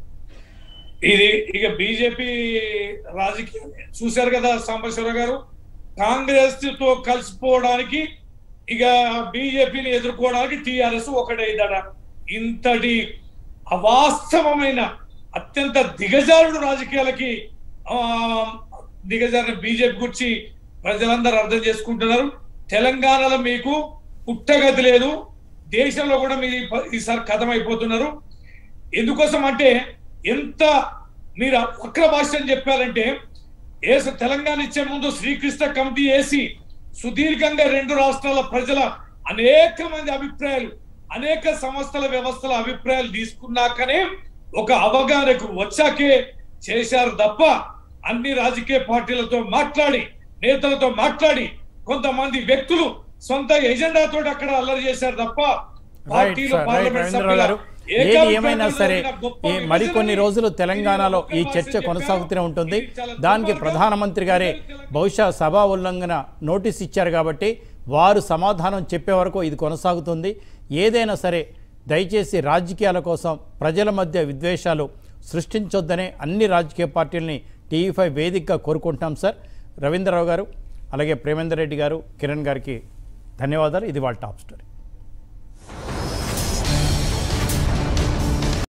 ఇది ఇక బీజేపీ రాజకీయాలు చూశారు కదా సాంబశివరావు గారు కాంగ్రెస్ తో కలిసిపోవడానికి ఇక బీజేపీని ఎదుర్కోవడానికి టిఆర్ఎస్ ఒకటైదట ఇంతటి అవాస్తవమైన అత్యంత దిగజారుడు రాజకీయాలకి ఆ, దిగజారిన బీజేపీ గురించి ప్రజలందరూ అర్థం చేసుకుంటున్నారు తెలంగాణలో మీకు పుట్టగతి లేదు దేశంలో కూడా మీ ఈసారి కథమైపోతున్నారు ఎందుకోసం అంటే ఎంత మీరు వక్ర భాష చెప్పారంటే ఏస తెలంగాణ ఇచ్చే ముందు శ్రీకృష్ణ కమిటీ వేసి సుదీర్ఘంగా రెండు రాష్ట్రాల ప్రజల అనేక మంది అభిప్రాయాలు అనేక సంస్థల వ్యవస్థల అభిప్రాయాలు తీసుకున్నాకనే ఒక అవగాహనకు వచ్చాకే చేశారు తప్ప అన్ని రాజకీయ పార్టీలతో మాట్లాడి నేతలతో మాట్లాడి కొంతమంది వ్యక్తులు సొంత ఎజెండాతో అక్కడ అల్లరి చేశారు తప్ప రైట్ పార్టీలో సార్ రైట్ పార్లమెంట్ రవీంద్రరావు సభ్యుల గారు ఏది ఏకాభిప్రాయంతో ఏమైనా సరే జరిగిన గొప్ప ఈ మరికొన్ని విభజనని రోజులు తెలంగాణలో ఈ మీరు చర్చ ఒక్క కొనసాగుతూనే ఉంటుంది ఇది చాలా దానికి దుర్మార్గం. ప్రధానమంత్రి గారే బహుశా సభా ఉల్లంఘన నోటీస్ ఇచ్చారు కాబట్టి వారు సమాధానం చెప్పే వరకు ఇది కొనసాగుతుంది ఏదైనా సరే దయచేసి రాజకీయాల కోసం ప్రజల మధ్య విద్వేషాలు సృష్టించొద్దనే అన్ని రాజకీయ పార్టీలని టీవీ ఫైవ్ వేదికగా కోరుకుంటున్నాం సార్ రవీంద్రరావు గారు అలాగే ప్రేమేందర్ రెడ్డి గారు కిరణ్ గారికి ధన్యవాదాలు ఇది వాళ్ళ టాప్ స్టోరీ